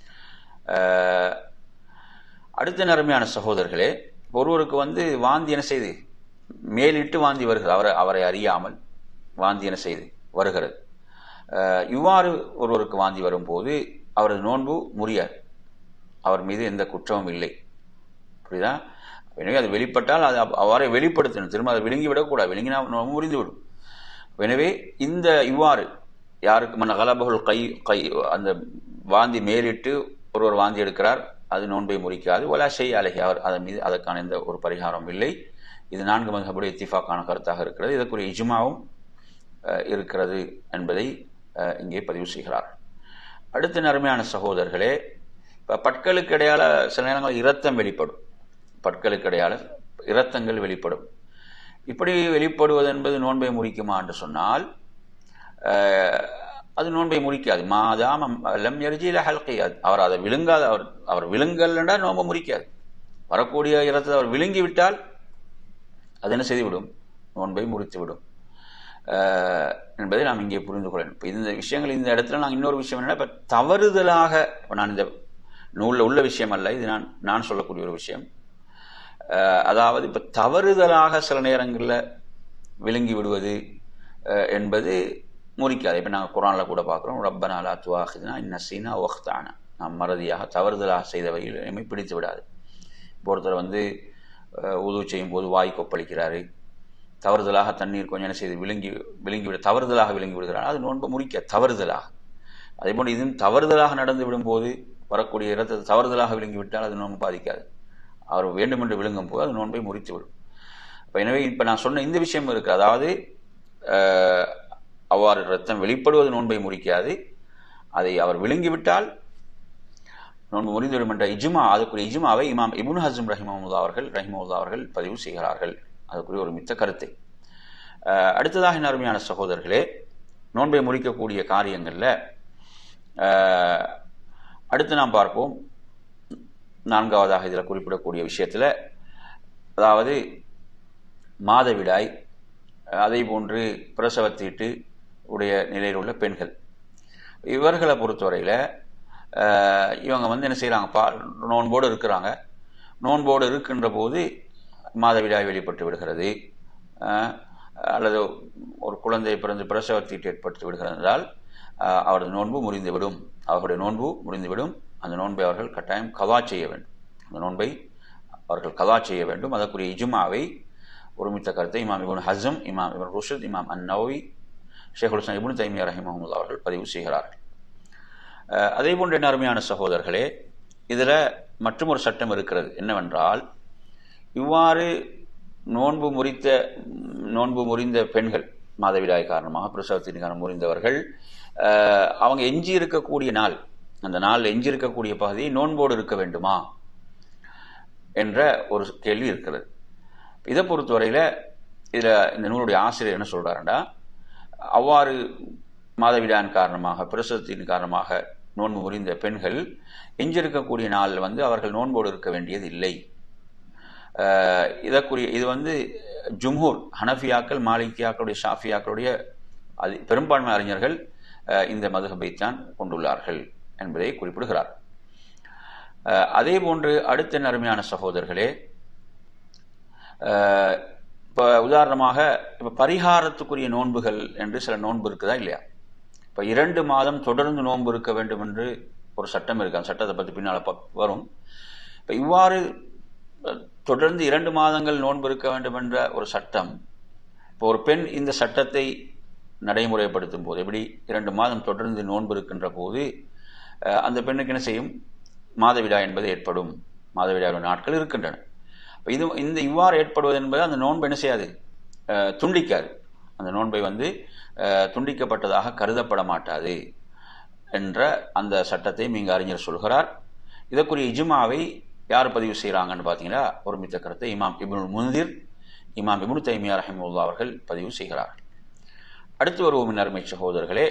அடுத்த நேர்மையான சகோதரர்களே ஒருவருக்கு வந்து வாந்தி என்ன செய்து மேலிட்டு வாந்தி வருகிறது அவரை அவரை அறியாமல் வாந்தி என்ன செய்து வருகிறது இவ்வாறு ஒருவருக்கு வாந்தி வரும்போது அவரது நோன்பு முறியாது அவர் மீது எந்த குற்றமும் இல்லை புரியுதா எனவே அது வெளிப்பட்டால் அது அவ்வாறே வெளிப்படுத்தணும் திரும்ப அதை விழுங்கி விடக்கூடாது விழுங்கினா நோன்பு முறிந்துவிடும் எனவே இந்த இவ்வாறு யாருக்கு மன கலபகுல் கை கை அந்த வாந்தி மேலிட்டு ஒருவர் வாந்தி எடுக்கிறார் அது நோன்பை முறிக்காது ஒலா செய் அழகி அவர் அதன் மீது அதற்கான எந்த ஒரு பரிகாரம் இல்லை இது நான்கு மகபுடைய இத்திஃபாக்கான கருத்தாக இருக்கிறது இதற்குரிய இஜுமாவும் இருக்கிறது என்பதை இங்கே பதிவு செய்கிறார் அடுத்த நறுமையான சகோதரர்களே இப்போ பற்களுக்கு இடையால சில நேரங்கள் இரத்தம் வெளிப்படும் பற்களுக்கு இடையால இரத்தங்கள் வெளிப்படும் இப்படி வெளிப்படுவது என்பது நோன்பை முறிக்குமா என்று சொன்னால் அது நோன்பை முறிக்காது மாதாம் லம் எரிஜில ஹல்கையாது அவர் அதை விழுங்காத அவர் அவர் விழுங்கல்னா நோன்பை முறிக்காது வரக்கூடிய இரத்தத்தை அவர் விழுங்கி விட்டால் அது என்ன செய்துவிடும் நோன்பை முறித்துவிடும் என்பதை நாம் இங்கே புரிந்து கொள்ளணும் இப்போ இந்த விஷயங்கள் இந்த இடத்துல நான் இன்னொரு விஷயம் என்னன்னா இப்போ தவறுதலாக இப்போ நான் இந்த நூலில் உள்ள விஷயம் அல்ல இது நான் நான் சொல்லக்கூடிய ஒரு விஷயம் அதாவது இப்போ தவறுதலாக சில நேரங்களில் விளங்கி விடுவது என்பது முறிக்காது இப்போ நாங்கள் குரானில் கூட பார்க்குறோம் ரப்பனா லா துவாஹிதுனா இன்னசீனா ஒஹ்தானா நாம் மறதியாக தவறுதலாக செய்தவையில் எம்மை பிடித்து விடாது இப்போ ஒருத்தர் வந்து உதவு செய்யும் போது வாய் கொப்பளிக்கிறாரு தவறுதலாக தண்ணீர் கொஞ்சம் என்ன செய்து விழுங்கி விழுங்கி விட தவறுதலாக விழுங்கி விடுகிறார் அது நோன்பு முறிக்க தவறுதலாக அதே போன்று இதுவும் தவறுதலாக நடந்து விடும்போது வரக்கூடிய இடத்தை தவறுதலாக விழுங்கி விட்டால் அது நோன்பு பாதிக்காது அவர் வேண்டுமென்று விழுங்கும் போது அது நோன்பை முறித்து விடும் இப்போ எனவே இப்போ நான் சொன்ன இந்த விஷயம் இருக்குது அதாவது அவ்வாறு ரத்தம் வெளிப்படுவது நோன்பை முறிக்காது அதை அவர் விழுங்கிவிட்டால் நோன்பு முறிந்துவிடும் என்ற இஜுமா அதுக்குரிய இஜுமாவை இமாம் இபுன் ஹசம் ரஹிமமுல்லா அவர்கள் ரஹிமவுல்லா அவர்கள் பதிவு செய்கிறார்கள் அதுக்குரிய ஒரு மித்த கருத்தை அடுத்ததாக என் அருமையான சகோதரர்களே நோன்பை முறிக்கக்கூடிய காரியங்களில் அடுத்து நாம் பார்ப்போம் நான்காவதாக இதில் குறிப்பிடக்கூடிய விஷயத்தில் அதாவது மாதவிடாய் அதே போன்று பிரசவத்தீட்டு உடைய நிலையில் உள்ள பெண்கள் இவர்களை பொறுத்தவரையில் இவங்க வந்து என்ன செய்கிறாங்க பா நோன்போடு இருக்கிறாங்க நோன்போடு இருக்கின்ற போது மாதவிடாய் வெளிப்பட்டு விடுகிறது அல்லது ஒரு குழந்தை பிறந்து பிரசவத்தீட்டு ஏற்படுத்தி விடுகிறது என்றால் அவரது நோன்பு முறிந்துவிடும் அவர்களுடைய நோன்பு முறிந்துவிடும் அந்த நோன்பை அவர்கள் கட்டாயம் கவா செய்ய வேண்டும் அந்த நோன்பை அவர்கள் கவா செய்ய வேண்டும் அதற்குரிய இஜுமாவை ஒருமித்த கருத்தை இமாம் இபுன் ஹசம் இமாம் இபுன் ருஷத் இமாம் அந்நவி ஷேகுல் ஹுசன் இபுன் தைமியா ரஹிமஹமுல்லா அவர்கள் பதிவு செய்கிறார்கள் அதே போன்ற என்ன அருமையான சகோதரர்களே இதில் மற்றும் ஒரு சட்டம் இருக்கிறது என்னவென்றால் இவ்வாறு நோன்பு முறித்த நோன்பு முறிந்த பெண்கள் மாதவிடாய் காரணமாக பிரசவத்தின் காரணம் முறிந்தவர்கள் அவங்க எஞ்சி இருக்கக்கூடிய நாள் அந்த நாள் எஞ்சி இருக்கக்கூடிய பகுதியை நோன்போடு இருக்க வேண்டுமா என்ற ஒரு கேள்வி இருக்கிறது இதை பொறுத்தவரையில் இதில் இந்த நூலுடைய ஆசிரியர் என்ன சொல்கிறாருண்டா அவ்வாறு மாதவிடான் காரணமாக பிரசவத்தின் காரணமாக நோன்பு முறிந்த பெண்கள் எஞ்சிருக்கக்கூடிய நாள் வந்து அவர்கள் நோன்போடு இருக்க வேண்டியது இல்லை இதற்குரிய இது வந்து ஜும்ஹூர் ஹனஃபியாக்கள் மாலிக்கியாக்களுடைய ஷாஃபியாக்களுடைய அது பெரும்பான்மை அறிஞர்கள் இந்த மதுகபைத்தான் கொண்டுள்ளார்கள் என்பதை குறிப்பிடுகிறார் அதே போன்று அடுத்த நறுமையான சகோதரர்களே இப்போ உதாரணமாக இப்போ பரிகாரத்துக்குரிய நோன்புகள் என்று சில நோன்பு இருக்குதா இல்லையா இப்போ இரண்டு மாதம் தொடர்ந்து நோன்பு இருக்க வேண்டும் என்று ஒரு சட்டம் இருக்கு அந்த சட்டத்தை பற்றி பின்னால் வரும் இப்போ இவ்வாறு தொடர்ந்து இரண்டு மாதங்கள் நோன்பு இருக்க வேண்டும் என்ற ஒரு சட்டம் இப்போ ஒரு பெண் இந்த சட்டத்தை நடைமுறைப்படுத்தும் போது எப்படி இரண்டு மாதம் தொடர்ந்து நோன்பு இருக்கின்ற போது அந்த பெண்ணுக்கு என்ன செய்யும் மாதவிடா என்பது ஏற்படும் மாதவிடாய் நாட்கள் இருக்கின்றன இப்போ இது இந்த இவ்வாறு ஏற்படுவது என்பது அந்த நோன்பு என்ன செய்யாது துண்டிக்காது அந்த நோன்பை வந்து துண்டிக்கப்பட்டதாக கருதப்பட மாட்டாது என்ற அந்த சட்டத்தை இங்கு அறிஞர் சொல்கிறார் இதற்குரிய இஜுமாவை யார் பதிவு செய்கிறாங்கன்னு பார்த்தீங்கன்னா ஒரு மித்த கருத்தை இமாம் இபுல் முந்திர் இமாம் இபுனு தைமியா ரஹிமுல்லா அவர்கள் பதிவு செய்கிறார்கள் அடுத்து வருவோம் அருமை சகோதரர்களே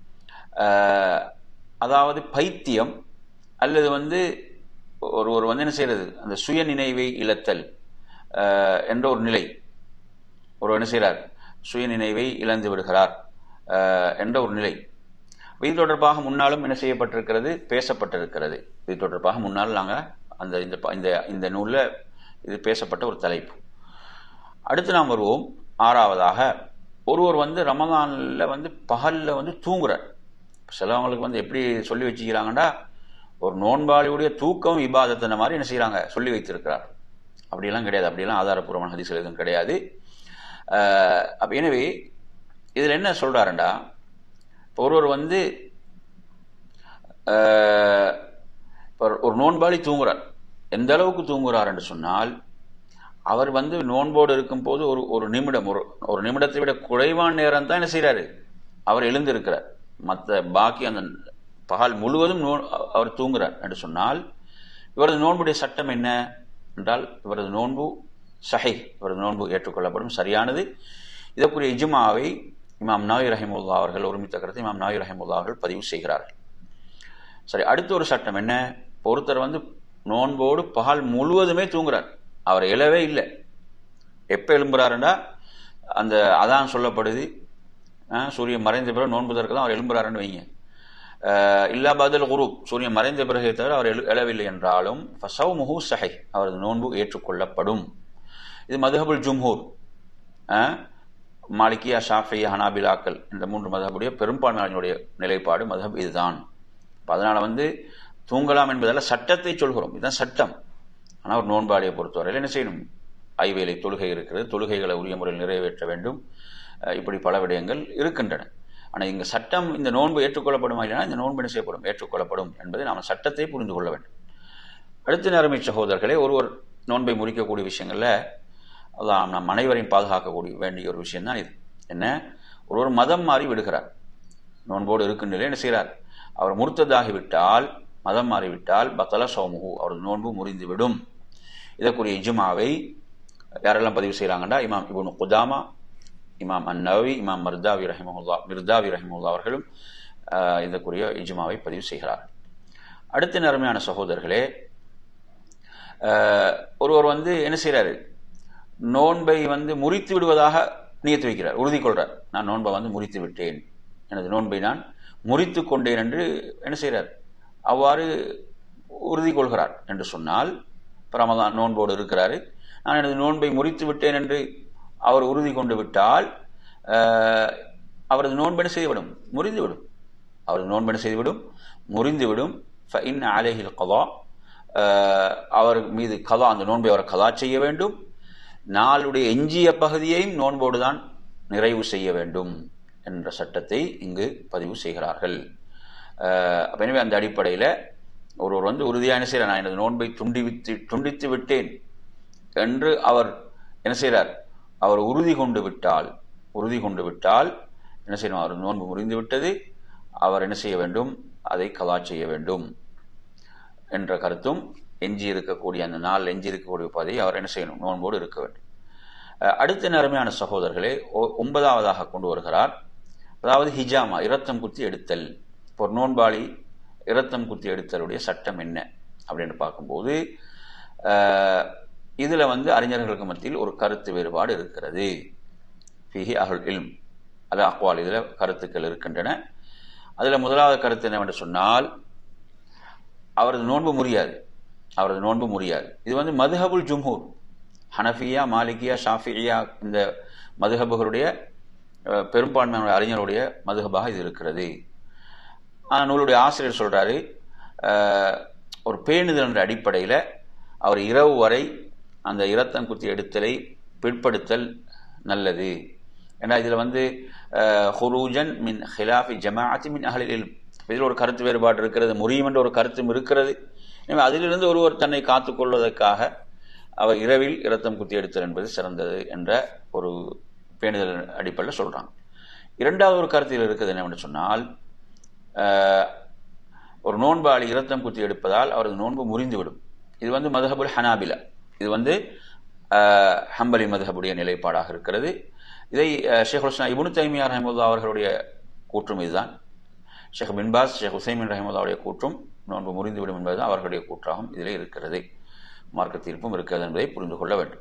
அதாவது பைத்தியம் அல்லது வந்து ஒரு ஒரு வந்து என்ன செய்யறது அந்த சுய நினைவை இழத்தல் என்ற ஒரு நிலை ஒரு என்ன செய்கிறார் சுய நினைவை இழந்து விடுகிறார் என்ற ஒரு நிலை இது தொடர்பாக முன்னாலும் என்ன செய்யப்பட்டிருக்கிறது பேசப்பட்டிருக்கிறது இது தொடர்பாக முன்னால் நாங்கள் அந்த இந்த இந்த இந்த நூலில் இது பேசப்பட்ட ஒரு தலைப்பு அடுத்து நாம் வருவோம் ஆறாவதாக ஒருவர் வந்து ரமதானில் வந்து பகலில் வந்து தூங்குறார் சிலவங்களுக்கு வந்து எப்படி சொல்லி வச்சுக்கிறாங்கன்னா ஒரு நோன்பாளியுடைய தூக்கம் இபாதத்தின மாதிரி என்ன செய்கிறாங்க சொல்லி வைத்திருக்கிறார் அப்படியெல்லாம் கிடையாது அப்படியெல்லாம் ஆதாரப்பூர்வமான ஹதீஸ் எதுவும் கிடையாது அப்போ எனவே இதில் என்ன சொல்கிறாருண்டா ஒருவர் வந்து ஒரு நோன்பாளி தூங்குறார் எந்த அளவுக்கு தூங்குறார் என்று சொன்னால் அவர் வந்து நோன்போடு இருக்கும் போது ஒரு ஒரு நிமிடம் ஒரு ஒரு நிமிடத்தை விட குறைவான நேரம் தான் என்ன செய்கிறாரு அவர் எழுந்திருக்கிறார் மற்ற பாக்கி அந்த பகல் முழுவதும் நோ அவர் தூங்குறார் என்று சொன்னால் இவரது நோன்புடைய சட்டம் என்ன என்றால் இவரது நோன்பு சஹை இவரது நோன்பு ஏற்றுக்கொள்ளப்படும் சரியானது இதற்குரிய இஜுமாவை இமாம் நாய் ரஹிமுல்லா அவர்கள் ஒருமித்த கருத்தை இமாம் நாய் ரஹிமுல்லா அவர்கள் பதிவு செய்கிறார்கள் சரி அடுத்த ஒரு சட்டம் என்ன ஒருத்தர் வந்து நோன்போடு பகல் முழுவதுமே தூங்குறார் அவர் எழவே இல்லை எப்போ எழும்புறாருண்டா அந்த அதான் சொல்லப்படுது அஹ், சூரியன் மறைந்த பிறகு நோன்பு திறக்கலாம் அவர் எழும்புறாருன்னு வைங்க அஹ், இல்லா பதில் குரு சூரியன் மறைந்த பிறகு தவிர அவர் எழு எழவில்லை என்றாலும் ஃபசவ் முஹு சஹை அவரது நோன்பு ஏற்றுக்கொள்ளப்படும் இது மதுஹபுல் ஜும்ஹூர் அஹ், மாலிகியா ஷாஃபியா ஹனாபிலாக்கள் இந்த மூன்று மதஹபுடைய பெரும்பான்மையினுடைய நிலைப்பாடு மதஹப் இதுதான் அப்ப அதனால வந்து தூங்கலாம் என்பதல்ல சட்டத்தை சொல்கிறோம் இதுதான் சட்டம் ஆனால் ஒரு நோன்பாளியை பொறுத்தவரையில் என்ன செய்யணும் ஐவேளை தொழுகை இருக்கிறது தொழுகைகளை உரிய முறையில் நிறைவேற்ற வேண்டும் அஹ் இப்படி பல விடயங்கள் இருக்கின்றன ஆனால் இங்கே சட்டம் இந்த நோன்பு ஏற்றுக்கொள்ளப்படுமா இல்லைனா இந்த நோன்பு என்ன செய்யப்படும் ஏற்றுக்கொள்ளப்படும் என்பதை நாம் சட்டத்தை புரிந்து கொள்ள வேண்டும் அடுத்த நேரமை சகோதரர்களே ஒருவர் நோன்பை முறிக்கக்கூடிய விஷயங்களில் அதான் நம் அனைவரையும் பாதுகாக்கக்கூடிய வேண்டிய ஒரு விஷயம் தான் இது என்ன ஒருவர் மதம் மாறி விடுகிறார் நோன்போடு இருக்கும் நிலை என்ன செய்கிறார் அவர் முர்த்ததாகிவிட்டால் மதம் மாறிவிட்டால் பத்தல சோமுகு அவரது நோன்பு முறிந்துவிடும் இதற்குரிய இஜுமாவை யாரெல்லாம் பதிவு செய்கிறாங்கண்டா இமாம் இபுன் குதாமா இமாம் அந்நவி இமாம் மர்தாவி ரஹிமஹுல்லா மிர்தாவி ரஹிமுல்லா அவர்களும் ஆஹ், இதற்குரிய இஜுமாவை பதிவு செய்கிறார் அடுத்த நேர்மையான சகோதரர்களே ஆஹ், ஒருவர் வந்து என்ன செய்கிறாரு நோன்பை வந்து முறித்து விடுவதாக நியத்து வைக்கிறார் உறுதி கொள்றார் நான் நோன்பை வந்து முறித்து விட்டேன் எனது நோன்பை நான் முறித்து கொண்டேன் என்று என்ன செய்கிறார் அவ்வாறு உறுதி கொள்கிறார் என்று சொன்னால் இப்ப ரமதான் நோன்போடு இருக்கிறாரு நான் எனது நோன்பை முறித்து விட்டேன் என்று அவர் உறுதி கொண்டு விட்டால் ஆஹ், அவரது நோன்பு என்ன செய்துவிடும் முறிந்துவிடும் அவரது நோன்பு என்ன செய்துவிடும் முறிந்துவிடும் ஃபஇன் அலைஹில் கதா ஆஹ், அவர் மீது கதா அந்த நோன்பை அவர் கதா செய்ய வேண்டும் நாளுடைய எஞ்சிய பகுதியையும் நோன்போடு தான் நிறைவு செய்ய வேண்டும் என்ற சட்டத்தை இங்கு பதிவு செய்கிறார்கள் ஆஹ், அப்ப எனவே அந்த அடிப்படையில் ஒருவர் வந்து உறுதியாக என்ன செய்கிறார் நான் எனது நோன்பை துண்டிவித்து துண்டித்து விட்டேன் என்று அவர் என்ன செய்கிறார் அவர் உறுதி கொண்டு விட்டால் உறுதி கொண்டு விட்டால் என்ன செய்யணும் அவர் நோன்பு முறிந்து விட்டது அவர் என்ன செய்ய வேண்டும் அதை கலா செய்ய வேண்டும் என்ற கருத்தும் எஞ்சி இருக்கக்கூடிய அந்த நாள் எஞ்சி இருக்கக்கூடிய பதவியை அவர் என்ன செய்யணும் நோன்போடு இருக்க வேண்டும் அஹ் அடுத்த நேர்மையான சகோதரர்களே ஒ- ஒன்பதாவதாக கொண்டு வருகிறார் அதாவது ஹிஜாமா இரத்தம் குத்தி எடுத்தல் இப்போ ஒரு நோன்பாளி இரத்தம் குத்தி எடுத்தலுடைய சட்டம் என்ன அப்படின்னு பார்க்கும்போது அஹ், இதுல வந்து அறிஞர்களுக்கு மத்தியில் ஒரு கருத்து வேறுபாடு இருக்கிறது ஃபிஹி அஹுல் இல்ம் அது அக்வால் இதுல கருத்துக்கள் இருக்கின்றன அதுல முதலாவது கருத்து என்னவென்று சொன்னால் அவரது நோன்பு முறியாது அவரது நோன்பு முறியாது இது வந்து மதுஹபுல் ஜும்ஹூர் ஹனஃபியா மாலிகியா ஷாஃபியா இந்த மதுஹபுகளுடைய அஹ், பெரும்பான்மையான அறிஞருடைய மதுஹபாக இது இருக்கிறது ஆனா நூலுடைய ஆசிரியர் சொல்றாரு அஹ், ஒரு பேணுதல் என்ற அடிப்படையில் அவர் இரவு வரை அந்த இரத்தம் குத்தி எடுத்தலை பிற்படுத்தல் நல்லது ஏன்னா இதில் வந்து அஹ், ஹுரூஜன் மின் ஹிலாஃபி ஜமாஅத்தி மின் அஹலில் இல்ம் இதில் ஒரு கருத்து வேறுபாடு இருக்கிறது முறியும் என்ற ஒரு கருத்தும் இருக்கிறது எனவே அதிலிருந்து ஒருவர் தன்னை காத்துக்கொள்வதற்காக அவர் இரவில் இரத்தம் குத்தி எடுத்தல் என்பது சிறந்தது என்ற ஒரு பேணுதல் அடிப்படையில் சொல்றாங்க இரண்டாவது ஒரு கருத்தில் இருக்குது என்னவென்று சொன்னால் அஹ், ஒரு நோன்பாளி இரத்தம் குத்தி எடுப்பதால் அவரது நோன்பு முறிந்துவிடும் இது வந்து மதுஹபுல் ஹனாபிலா இது வந்து அஹ், ஹம்பலி மதுஹபுடைய நிலைப்பாடாக இருக்கிறது இதை அஹ், ஷேக் ஹுஸ்னா இபுனு தைமியா ரஹமுல்லா அவர்களுடைய கூற்றும் இதுதான் ஷேக் பின்பாஸ் ஷேக் ஹுசைமின் ரஹமுல்லாவுடைய கூற்றும் நோன்பு முறிந்துவிடும் என்பதுதான் அவர்களுடைய கூற்றாகும் இதிலே இருக்கிறது மார்க்க தீர்ப்பும் இருக்கிறது என்பதை புரிந்து கொள்ள வேண்டும்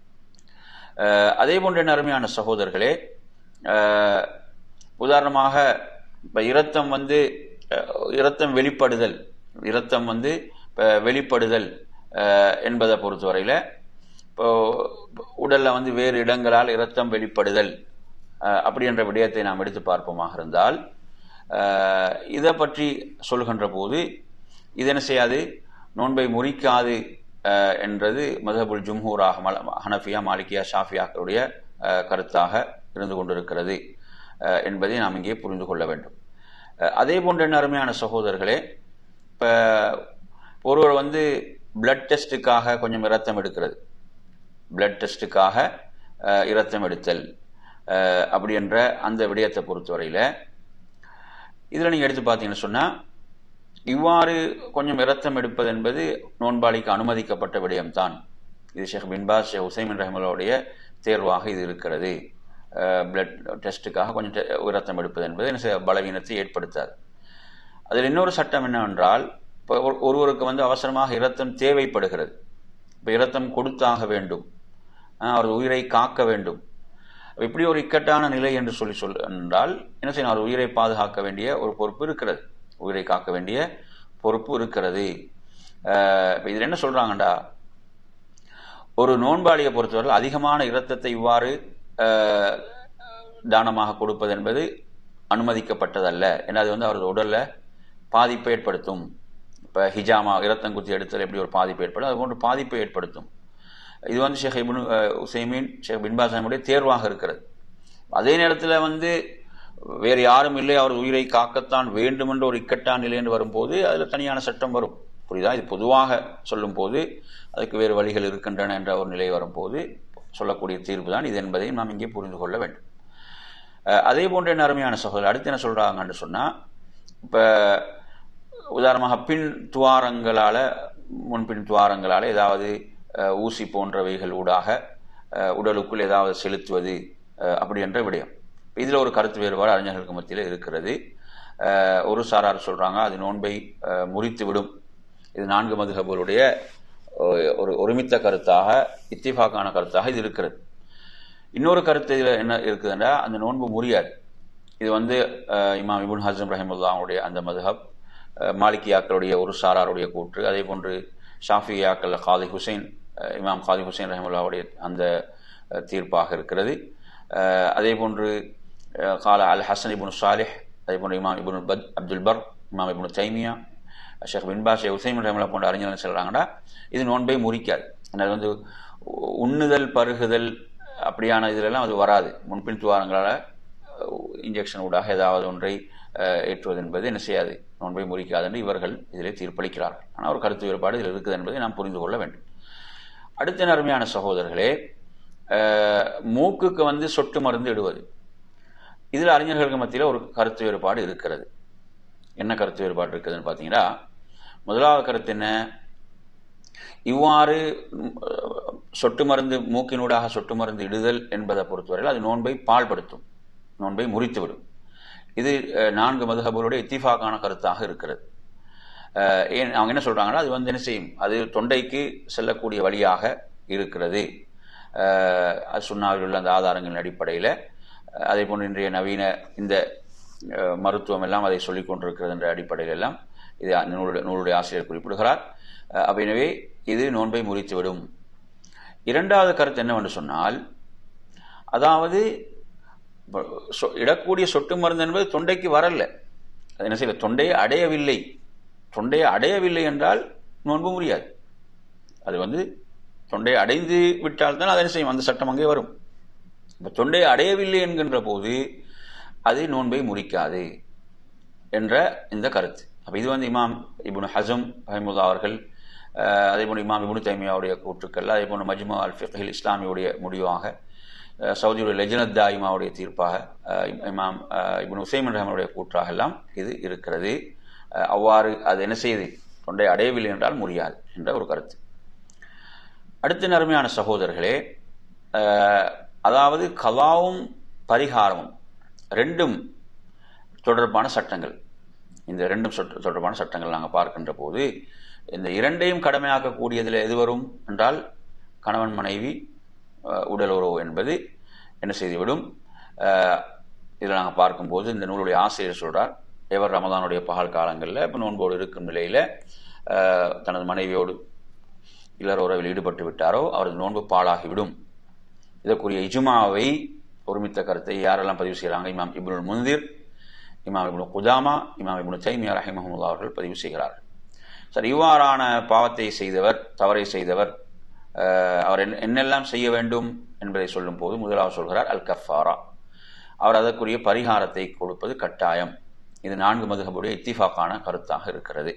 அஹ், அதே போன்ற அருமையான சகோதரர்களே அஹ், உதாரணமாக இப்ப இரத்தம் வந்து அஹ், இரத்தம் வெளிப்படுதல் இரத்தம் வந்து இப்ப வெளிப்படுதல் அஹ், என்பதை பொறுத்தவரையில இப்போ உடல்ல வந்து வேறு இடங்களால் இரத்தம் வெளிப்படுதல் அஹ், அப்படி என்ற விடயத்தை நாம் எடுத்து பார்ப்போமாக இருந்தால் அஹ், இதை பற்றி சொல்கின்ற போது இது என்ன செய்யாது நோன்பை முறிக்காது அஹ், என்றது மதபுல் ஜும்ஹூராக மல- ஹனஃபியா மாலிகியா ஷாஃபியாக்களுடைய அஹ், கருத்தாக இருந்து கொண்டிருக்கிறது அஹ், என்பதை நாம் இங்கே புரிந்து கொள்ள வேண்டும் அஹ், அதே போன்ற என்ன அருமையான சகோதரர்களே இப்போ ஒருவர் வந்து பிளட் டெஸ்ட்டுக்காக கொஞ்சம் இரத்தம் எடுக்கிறது பிளட் டெஸ்ட்டுக்காக அஹ், இரத்தம் எடுத்தல் அஹ், அப்படி என்ற அந்த விடயத்தை பொறுத்தவரையில் இதில் நீங்கள் எடுத்து பார்த்தீங்கன்னு சொன்னால் இவ்வாறு கொஞ்சம் இரத்தம் எடுப்பது என்பது நோன்பாளிக்கு அனுமதிக்கப்பட்ட விடயம்தான் இது ஷேக் பின்பாஸ் ஷேக் உசைமின் ரஹமலுடைய தேர்வாக இது இருக்கிறது பிளட் டெஸ்ட்டுக்காக கொஞ்சம் டெ- இரத்தம் எடுப்பது என்பது என்ன செய்ய- பலவீனத்தை ஏற்படுத்தாது அதில் இன்னொரு சட்டம் என்னவென்றால் இப்போ ஒரு- ஒருவருக்கு வந்து அவசரமாக இரத்தம் தேவைப்படுகிறது இப்போ இரத்தம் கொடுத்தாக வேண்டும் அஹ் அவரது உயிரை காக்க வேண்டும் இப்படி ஒரு இக்கட்டான நிலை என்று சொல்லி சொல் என்றால் என்ன செய்யணும் அவர் உயிரை பாதுகாக்க வேண்டிய ஒரு பொறுப்பு இருக்கிறது உயிரை காக்க வேண்டிய பொறுப்பு இருக்கிறது அஹ் இப்ப இதுல என்ன சொல்றாங்கடா ஒரு நோன்பாளியை பொறுத்தவரை அதிகமான இரத்தத்தை இவ்வாறு அஹ், தானமாக கொடுப்பது என்பது அனுமதிக்கப்பட்டதல்ல ஏன்னா அது வந்து அவரது உடல்ல பாதிப்பை ஏற்படுத்தும் இப்ப ஹிஜாமா இரத்தம் குத்தி எடுத்தல் எப்படி ஒரு பாதிப்பு ஏற்படும் அது போன்று பாதிப்பை ஏற்படுத்தும் இது வந்து ஷேக் இப்னு அஹ், உசைமீன் ஷேக் பின்பாசனுடைய தேர்வாக இருக்கிறது அதே நேரத்தில் வந்து வேறு யாரும் இல்லை அவர் உயிரை காக்கத்தான் வேண்டும் என்ற ஒரு இக்கட்டான நிலை என்று வரும்போது அதில் தனியான சட்டம் வரும் புரியுதா இது பொதுவாக சொல்லும் போது அதுக்கு வேறு வழிகள் இருக்கின்றன என்ற ஒரு நிலை வரும்போது சொல்லக்கூடிய தீர்ப்பு தான் இது என்பதையும் நாம் இங்கே புரிந்து கொள்ள வேண்டும் அஹ், அதே போன்ற என்ன அருமையான சகோதரர் அடுத்து என்ன சொல்றாங்கன்னு சொன்னா இப்ப உதாரணமாக பின் துவாரங்களால முன்பின் துவாரங்களால ஏதாவது அஹ், ஊசி போன்றவைகள் ஊடாக அஹ், உடலுக்குள் ஏதாவது செலுத்துவது அஹ், அப்படி என்ற விடயம் இதுல ஒரு கருத்து வேறுபாடு அறிஞர்களுக்கு மத்தியில் இருக்கிறது அஹ், ஒரு சாரார் சொல்றாங்க அது நோன்பை அஹ், முறித்து விடும் இது நான்கு மதுகபுகளுடைய அஹ், ஒரு ஒருமித்த கருத்தாக இத்திஃபாக்கான கருத்தாக இது இருக்கிறது இன்னொரு கருத்து இதில் என்ன இருக்குதுன்னா அந்த நோன்பு முறியாது இது வந்து அஹ், இமாம் இபுன் ஹசம் ரஹிமுல்லாவுடைய அந்த மதுஹப் அஹ், மாலிகியாக்களுடைய ஒரு சாராருடைய கூற்று அதே போன்று ஷாஃபியாக்கள் காதி ஹுசைன் அஹ், இமாம் காதி ஹுசைன் ரஹிமுல்லாவுடைய அந்த அஹ், தீர்ப்பாக இருக்கிறது அஹ், அதே போன்று அஹ், கால அல் ஹசன் இபுன் சாலிஹ் அதே போன்று இமாம் இபுன் பத் அப்துல் பர் இமாம் இபுன் தைமியா ஷேக் பின்பா ஷேக் உசைம் ரஹிமுல்லா போன்ற அறிஞர்கள் சொல்றாங்கன்னா இது நோன்பை முறிக்காது அது வந்து உண்ணுதல் பருகுதல் அப்படியான இதுலெல்லாம் அது வராது முன்பின் துவாரங்களால் இன்ஜெக்ஷன் ஊடாக ஏதாவது ஒன்றை அஹ், ஏற்றுவது என்பது என்ன செய்யாது நோன்பை முறிக்காது என்று இவர்கள் இதிலே தீர்ப்பளிக்கிறார்கள் ஆனால் ஒரு கருத்து வேறுபாடு இதில் இருக்குது என்பதை நாம் புரிந்து கொள்ள வேண்டும் அடுத்த அருமையான சகோதரர்களே அஹ், மூக்குக்கு வந்து சொட்டு மருந்து இடுவது இதில் அறிஞர்களுக்கு மத்தியில் ஒரு கருத்து வேறுபாடு இருக்கிறது என்ன கருத்து வேறுபாடு இருக்குதுன்னு பார்த்தீங்கன்னா முதலாவது கருத்து என்ன இவ்வாறு ம், அஹ், சொட்டு மருந்து மூக்கினூடாக சொட்டு மருந்து இடுதல் என்பதை பொறுத்தவரையில் அது நோன்பை பாழ்படுத்தும் நோன்பை முறித்துவிடும் இது அஹ், நான்கு மதுஹபுகளுடைய இத்திஃபாக்கான கருத்தாக இருக்கிறது அஹ், ஏன் அவங்க என்ன சொல்றாங்கன்னா அது வந்து என்ன செய்யும் அது தொண்டைக்கு செல்லக்கூடிய வழியாக இருக்கிறது அஹ், அது சுண்ணாவில் உள்ள அந்த ஆதாரங்களின் அடிப்படையில் அஹ், அதே போன்று இன்றைய நவீன இந்த அஹ், மருத்துவம் எல்லாம் அதை சொல்லிக் கொண்டிருக்கிறது என்ற அடிப்படையில் எல்லாம் இது நூலுடைய நூலுடைய ஆசிரியர் குறிப்பிடுகிறார் அஹ், அப்ப எனவே இது நோன்பை முறித்துவிடும் இரண்டாவது கருத்து என்னவென்று சொன்னால் அதாவது ப- சொ- இடக்கூடிய சொட்டு மருந்து என்பது தொண்டைக்கு வரல அது என்ன செய்யல தொண்டையை அடையவில்லை தொண்டையை அடையவில்லை என்றால் நோன்பு முடியாது அது வந்து தொண்டையை அடைந்து விட்டால் தான் அதை என்ன செய்யும் அந்த சட்டம் அங்கே வரும் இப்ப தொண்டையை அடையவில்லை என்கின்ற போது அது நோன்பை முறிக்காது என்ற இந்த கருத்து அப்ப இது வந்து இமாம் இப்னு ஹசம் ரஹிமுல்லா அவர்கள் அஹ், அதே போன்று இமாம் இப்னு தைமியாவுடைய கூற்றுக்கள் அதே போன்று மஜ்மா அல் ஃபிக்ஹில் இஸ்லாமியுடைய முடிவாக அஹ், சவுதியுடைய லெஜனத் தாயிமாவுடைய தீர்ப்பாக அஹ், இமாம் அஹ், இப்னு உசைமன் ரஹமனுடைய கூற்றாக எல்லாம் இது இருக்கிறது அஹ், அவ்வாறு அது என்ன செய்யுது தொண்டை அடையவில்லை என்றால் முடியாது என்ற ஒரு கருத்து அடுத்த நறுமையான சகோதரர்களே அஹ், அதாவது கலாவும் பரிகாரமும் ரெண்டும் தொடர்பான சட்டங்கள் இந்த ரெண்டும் சொட்- தொடர்பான சட்டங்கள் நாங்கள் பார்க்கின்ற போது இந்த இரண்டையும் கடமையாக்கக்கூடியதில் எது வரும் என்றால் கணவன் மனைவி அஹ், உடல் உறவு என்பது என்ன செய்துவிடும் அஹ், இதில் நாங்கள் பார்க்கும்போது இந்த நூலுடைய ஆசிரியர் சொல்றார் எவர் ரமதானுடைய பகல் காலங்களில் இப்போ நோன்போடு இருக்கும் நிலையில அஹ், தனது மனைவியோடு இல்லற உறவில் ஈடுபட்டு விட்டாரோ அவரது நோன்பு பாழாகிவிடும் இதற்குரிய இஜுமாவை ஒருமித்த கருத்தை யாரெல்லாம் பதிவு செய்கிறாங்க இமாம் இப்னுல் முந்திர் இமாம் இப்னு குதாமா இமாம் இப்னு தைமியா ரஹிமஹமுல்லா அவர்கள் பதிவு செய்கிறார்கள் சரி இவ்வாறான பாவத்தை செய்தவர் தவறை செய்தவர் அஹ், அவர் என்ன- என்னெல்லாம் செய்ய வேண்டும் என்பதை சொல்லும் போது முதலாவது சொல்கிறார் அல் கஃபாரா அவர் அதற்குரிய பரிகாரத்தை கொடுப்பது கட்டாயம் இது நான்கு மதுகபுடைய இத்திஃபாக்கான கருத்தாக இருக்கிறது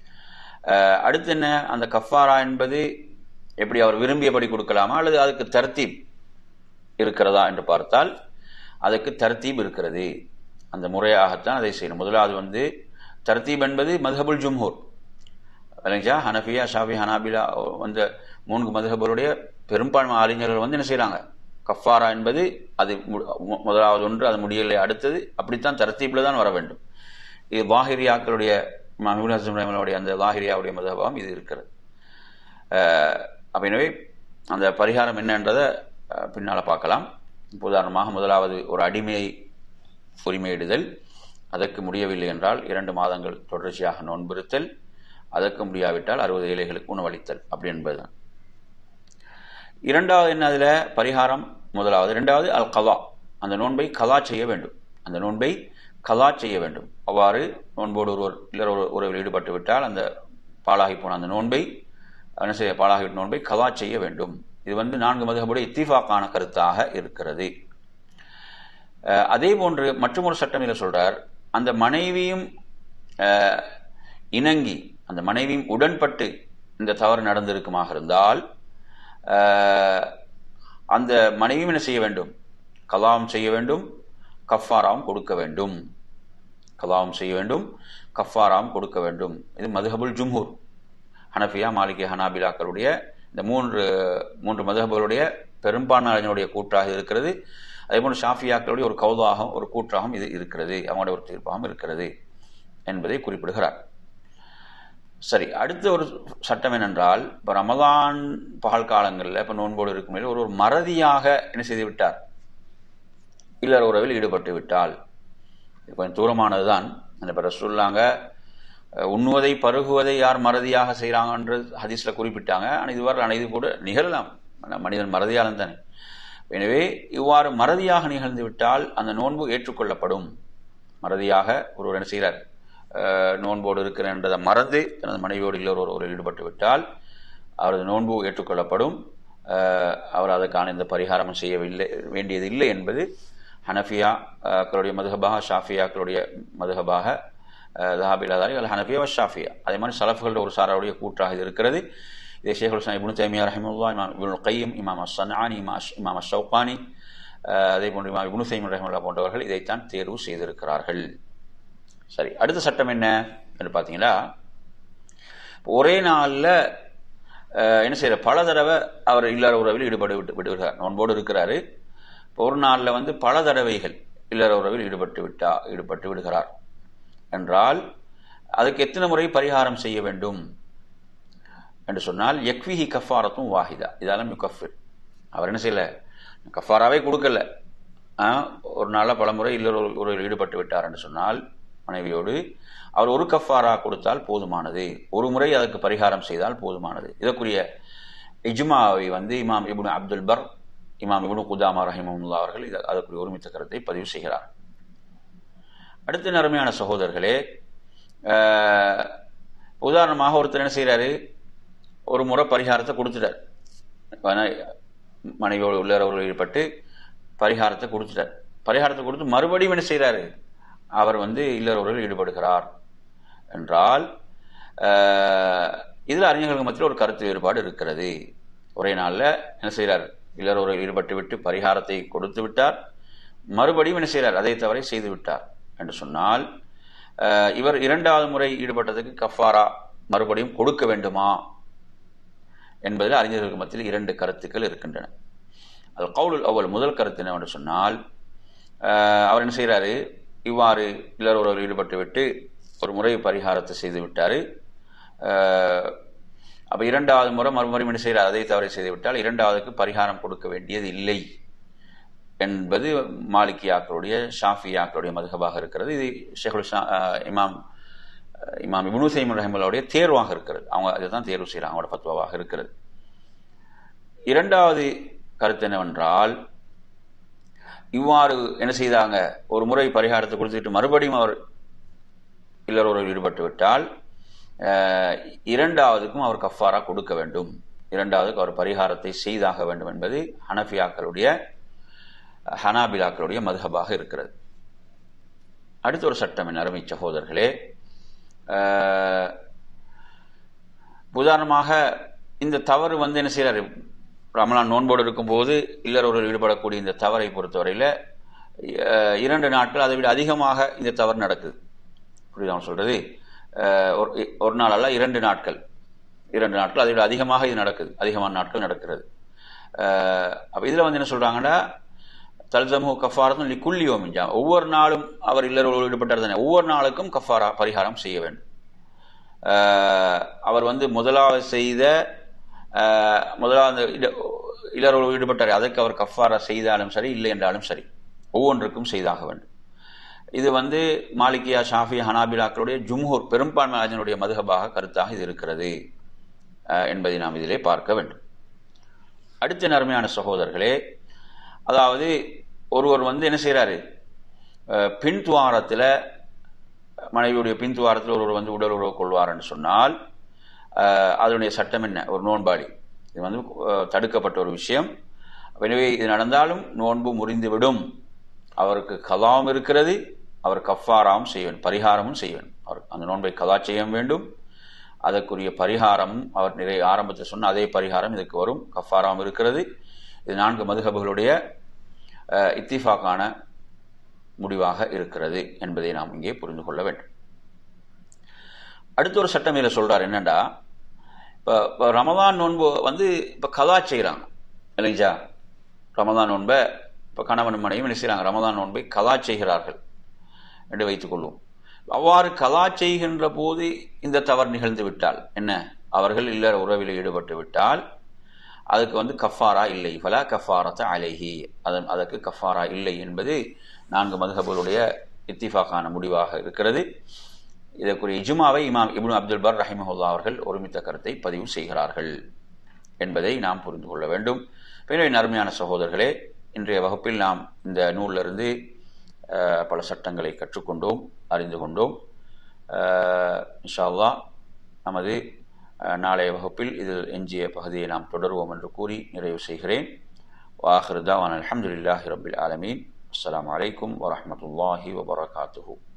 அஹ், அடுத்து என்ன அந்த கஃபாரா என்பது எப்படி அவர் விரும்பியபடி கொடுக்கலாமா அல்லது அதுக்கு தர்த்தீப் இருக்கிறதா என்று பார்த்தால் அதுக்கு தர்த்தீப் இருக்கிறது அந்த முறையாகத்தான் அதை செய்யணும் முதலாவது வந்து தர்த்தீப் என்பது மதுஹபுல் ஜும்ஹூர் இல்லைங்களா ஹனஃபியா ஷாஃபி ஹனாபிலா வந்த மூன்று மதுஹபருடைய பெரும்பான்மை அறிஞர்கள் வந்து என்ன செய்றாங்க கஃபாரா என்பது அது மு- மு- முதலாவது ஒன்று அது முடியலை அடுத்தது அப்படித்தான் தரத்தீப்பில் தான் வர வேண்டும் இது வாஹிரியாக்களுடைய மஹபூல் ஹசம் ரஹ்மானுடைய அந்த வாஹிரியாவுடைய மதுஹபாம் இது இருக்கிறது அஹ், அப்ப எனவே அந்த பரிகாரம் என்னன்றதை பின்னால் பார்க்கலாம் இப்போ உதாரணமாக முதலாவது ஒரு அடிமையை உரிமையிடுதல் அதற்கு முடியவில்லை என்றால் இரண்டு மாதங்கள் தொடர்ச்சியாக நோன்பிருத்தல் அதற்கு முடியாவிட்டால் அறுபது ஏழைகளுக்கு உணவளித்தல் அப்படி என்பதுதான் இரண்டாவது என்ன அதில் பரிகாரம் முதலாவது இரண்டாவது அல் கலா அந்த நோன்பை கலா செய்ய வேண்டும் அந்த நோன்பை கலா செய்ய வேண்டும் அவ்வாறு நோன்போடு ஒருவர் இல்லற ஒரு உறவில் ஈடுபட்டு விட்டால் அந்த பாலாகி போன அந்த நோன்பை என்ன செய்ய பாலாகிவிட்ட நோன்பை கலா செய்ய வேண்டும் இது வந்து நான்கு மதுகபுடைய இத்திஃபாக்கான கருத்தாக இருக்கிறது அதே போன்று மற்றொரு சட்டம் இதில் சொல்றார் அந்த மனைவியும் இணங்கி அந்த மனைவியும் உடன்பட்டு இந்த தவறு நடந்திருக்குமாக இருந்தால் அந்த மனைவியும் என்ன செய்ய வேண்டும் கலாம் செய்ய வேண்டும் கஃபாராவும் கொடுக்க வேண்டும் கலாம் செய்ய வேண்டும் கஃபாராவும் கொடுக்க வேண்டும் இது மதுஹபுல் ஜும்ஹூர் ஹனஃபியா மாலிகி ஹனாபிலாக்களுடைய இந்த மூன்று மூன்று மதுஹபுகளுடைய பெரும்பான்மை அறிஞருடைய கூற்றாக இருக்கிறது அதே போன்று ஷாஃபியாக்களுடைய ஒரு கௌதாகம் ஒரு கூற்றாகவும் இது இருக்கிறது அவங்களுடைய ஒரு தீர்ப்பாகவும் இருக்கிறது என்பதை குறிப்பிடுகிறார் சரி அடுத்த ஒரு சட்டம் என்னென்றால் இப்போ ரமதான் பகல் காலங்களில் இப்போ நோன்போடு இருக்கும் ஒரு ஒரு மறதியாக என்ன செய்து விட்டார் இல்லற உறவில் ஈடுபட்டு விட்டால் இது கொஞ்சம் தூரமானது தான் அந்த இப்போ ரசூல்லாங்க உண்ணுவதை பருகுவதை யார் மறதியாக செய்கிறாங்கன்றது ஹதீஸில் குறிப்பிட்டாங்க ஆனால் இதுவரை இது கூட நிகழலாம் மனிதன் மறதியாளன் தானே எனவே இவ்வாறு மறதியாக நிகழ்ந்து விட்டால் அந்த நோன்பு ஏற்றுக்கொள்ளப்படும் மறதியாக ஒருவர் என்ன செய்கிறார் நோன்போடு இருக்கிறேன் என்றதை மறந்து தனது மனைவியோடு இல்லை ஒரு ஈடுபட்டு விட்டால் அவரது நோன்பு ஏற்றுக்கொள்ளப்படும் அவர் அதற்கான இந்த பரிகாரம் செய்யவில்லை வேண்டியது இல்லை என்பது ஹனஃபியாக்களுடைய மதுஹபாக ஷாஃபியாக்களுடைய மதுஹபாக தஹாபிலாதாரி அல் ஹனஃபியா ஷாஃபியா அதே மாதிரி சலஃபுகளோட ஒரு சாராவுடைய கூற்றாக இது இருக்கிறது இதை ஷேகுல் ஹுசைன் இப்னு தைமியா ரஹிமுல்லா இமாம் இப்னு கையம் இமாம் அஸ்ஸனானி இமா இமாம் அஷௌகானி அதே போன்று இமாம் இப்னு தைம் ரஹிமுல்லா போன்றவர்கள் இதைத்தான் தேர்வு செய்திருக்கிறார்கள் சரி அடுத்த சட்டம் என்ன என்று பார்த்தீங்கன்னா ஒரே நாளில் என்ன செய்யற பல தடவை அவர் இல்லற உறவில் ஈடுபட்டு விட்டு விடுகிறார் நோன்போடு இருக்கிறாரு ஒரு நாளில் வந்து பல தடவைகள் இல்லற உறவில் ஈடுபட்டு விட்டா ஈடுபட்டு விடுகிறார் என்றால் அதுக்கு எத்தனை முறை பரிகாரம் செய்ய வேண்டும் என்று சொன்னால் யக்விஹி கஃபாரத்தும் வாஹிதா இதெல்லாம் யுகஃபிர் அவர் என்ன செய்யல கஃபாராவே கொடுக்கல ஒரு நாளில் பல முறை இல்லற உறவில் ஈடுபட்டு விட்டார் என்று சொன்னால் மனைவியோடு அவர் ஒரு கஃபாரா கொடுத்தால் போதுமானது ஒரு முறை அதற்கு பரிகாரம் செய்தால் போதுமானது இதற்குரிய இஜ்மாவை வந்து இமாம் இபுன் அப்துல் பர் இமாம் இபுனு குதாமா ரஹிமமுல்லா அவர்கள் இது அதற்குரிய ஒருமித்த கருத்தை பதிவு செய்கிறார் அடுத்த நேர்மையான சகோதரர்களே உதாரணமாக ஒருத்தர் என்ன செய்கிறாரு ஒரு முறை பரிகாரத்தை கொடுத்துட்டார் மனைவியோடு உள்ளவர்கள் ஈடுபட்டு பரிகாரத்தை கொடுத்துட்டார் பரிகாரத்தை கொடுத்து மறுபடியும் என்ன செய்கிறாரு அவர் வந்து இல்லறவர்கள் ஈடுபடுகிறார் என்றால் இதில் அறிஞர்களுக்கு மத்தியில் ஒரு கருத்து வேறுபாடு இருக்கிறது ஒரே நாளில் என்ன செய்கிறார் இல்லறவர்கள் ஈடுபட்டு விட்டு பரிகாரத்தை கொடுத்து விட்டார் மறுபடியும் என்ன செய்கிறார் அதை தவறை செய்து விட்டார் என்று சொன்னால் இவர் இரண்டாவது முறை ஈடுபட்டதுக்கு கஃபாரா மறுபடியும் கொடுக்க வேண்டுமா என்பதில் அறிஞர்களுக்கு மத்தியில் இரண்டு கருத்துக்கள் இருக்கின்றன அது கவுலுல் அவ்வள் முதல் கருத்து என்னவென்று சொன்னால் அவர் என்ன செய்கிறாரு இவ்வாறு இல்லறவுறவில் ஈடுபட்டு விட்டு ஒரு முறை பரிகாரத்தை செய்து விட்டார் அப்போ இரண்டாவது முறை மறுமுறை என்ன செய்கிறார் அதை தவறை செய்து விட்டால் இரண்டாவதுக்கு பரிகாரம் கொடுக்க வேண்டியது இல்லை என்பது மாலிகியாக்களுடைய ஷாஃபியாக்களுடைய மதுகபாக இருக்கிறது இது ஷேகுல் ஷா இமாம் இமாம் இபுனு சைமன் ரஹிமுல்லாவுடைய தேர்வாக இருக்கிறது அவங்க அதை தான் தேர்வு செய்கிறாங்க அவங்களோட பத்துவாவாக இருக்கிறது இரண்டாவது கருத்து என்னவென்றால் இவ்வாறு என்ன செய்தாங்க ஒரு முறை பரிகாரத்தை கொடுத்துட்டு மறுபடியும் அவர் இல்லறோரில் ஈடுபட்டு விட்டால் இரண்டாவதுக்கும் அவர் கஃபாரா கொடுக்க வேண்டும் இரண்டாவதுக்கு அவர் பரிகாரத்தை செய்தாக வேண்டும் என்பது ஹனஃபியாக்களுடைய ஹனாபிலாக்களுடைய மதுஹபாக இருக்கிறது அடுத்த ஒரு சட்டம் என் அருமை சகோதரர்களே உதாரணமாக இந்த தவறு வந்து என்ன செய்யறாரு ரமலான் நோன்போடு இருக்கும்போது இல்லறவர்கள் ஈடுபடக்கூடிய இந்த தவறை பொறுத்தவரையில் இரண்டு நாட்கள் அதை விட அதிகமாக இந்த தவறு நடக்குது புரியுதா சொல்றது ஒரு நாள் அல்ல இரண்டு நாட்கள் இரண்டு நாட்கள் அதை விட அதிகமாக இது நடக்குது அதிகமான நாட்கள் நடக்கிறது அப்போ இதில் வந்து என்ன சொல்கிறாங்கன்னா தல்சமு கஃபாரத்தும் லி குல்லி ஓமிஞ்சா ஒவ்வொரு நாளும் அவர் இல்லறோடு ஈடுபட்டார் தானே ஒவ்வொரு நாளுக்கும் கஃபாரா பரிகாரம் செய்ய வேண்டும் அவர் வந்து முதலாவது செய்த முதலாவது இளரோடு ஈடுபட்டார் அதற்கு அவர் கஃபாரா செய்தாலும் சரி இல்லை என்றாலும் சரி ஒவ்வொன்றுக்கும் செய்தாக வேண்டும் இது வந்து மாலிகியா ஷாஃபி ஹனாபிலாக்களுடைய ஜும்ஹூர் பெரும்பான்மை அதனுடைய மதுகபாக கருத்தாக இது இருக்கிறது என்பதை நாம் இதிலே பார்க்க வேண்டும் அடுத்த நன்மையான சகோதரர்களே அதாவது ஒருவர் வந்து என்ன செய்கிறாரு பின் துவாரத்தில் மனைவியுடைய பின் துவாரத்தில் ஒருவர் வந்து உடல் உறவு கொள்வார்னு சொன்னால் அதனுடைய சட்டம் என்ன ஒரு நோன்பாளி இது வந்து தடுக்கப்பட்ட ஒரு விஷயம் எனவே இது நடந்தாலும் நோன்பு முறிந்துவிடும் அவருக்கு கலாவும் இருக்கிறது அவர் கஃபாராவும் செய்வேன் பரிகாரமும் செய்வேன் அவர் அந்த நோன்பை கலா செய்ய வேண்டும் அதற்குரிய பரிகாரமும் அவர் நிறைய ஆரம்பத்தில் சொன்ன அதே பரிகாரம் இதுக்கு வரும் கஃபாராவும் இருக்கிறது இது நான்கு மதுகபுகளுடைய இத்திஃபாக்கான முடிவாக இருக்கிறது என்பதை நாம் இங்கே புரிந்து கொள்ள வேண்டும் அடுத்த ஒரு சட்டம் இதில் சொல்றார் என்னண்டா இப்போ ரமதான் நோன்பு வந்து இப்போ கலா செய்கிறாங்க இல்லைங்களா ரமதான் நோன்பை இப்போ கணவன் மனைவி என்ன செய்கிறாங்க ரமதான் நோன்பை கலா செய்கிறார்கள் என்று வைத்துக் கொள்வோம் அவ்வாறு கலா செய்கின்ற போது இந்த தவறு நிகழ்ந்து விட்டால் என்ன அவர்கள் இல்லற உறவில் ஈடுபட்டு விட்டால் அதுக்கு வந்து கஃபாரா இல்லை ஃபலா கஃபாரத்தை அலைஹி அதன் அதற்கு கஃபாரா இல்லை என்பது நான்கு மதுஹபுடைய இத்திஃபாக்கான முடிவாக இருக்கிறது இதற்குரிய இஜுமாவை இமாம் இப்னு அப்துல் பர் ரஹிமஹுல்லா அவர்கள் ஒருமித்த கருத்தை பதிவு செய்கிறார்கள் என்பதை நாம் புரிந்து கொள்ள வேண்டும் எனவே நறுமையான சகோதரர்களே இன்றைய வகுப்பில் நாம் இந்த நூலிலிருந்து பல சட்டங்களை கற்றுக்கொண்டோம் அறிந்து கொண்டோம் இன்ஷால்லா நமது நாளைய வகுப்பில் இதில் எஞ்சிய பகுதியை நாம் தொடருவோம் என்று கூறி நிறைவு செய்கிறேன் வாஹிருதான் அலமதுல்லாஹி ரபில் ஆலமீன் அஸ்லாம் வலைக்கம் வரமத்துல்லாஹி வபரகாத்துஹூ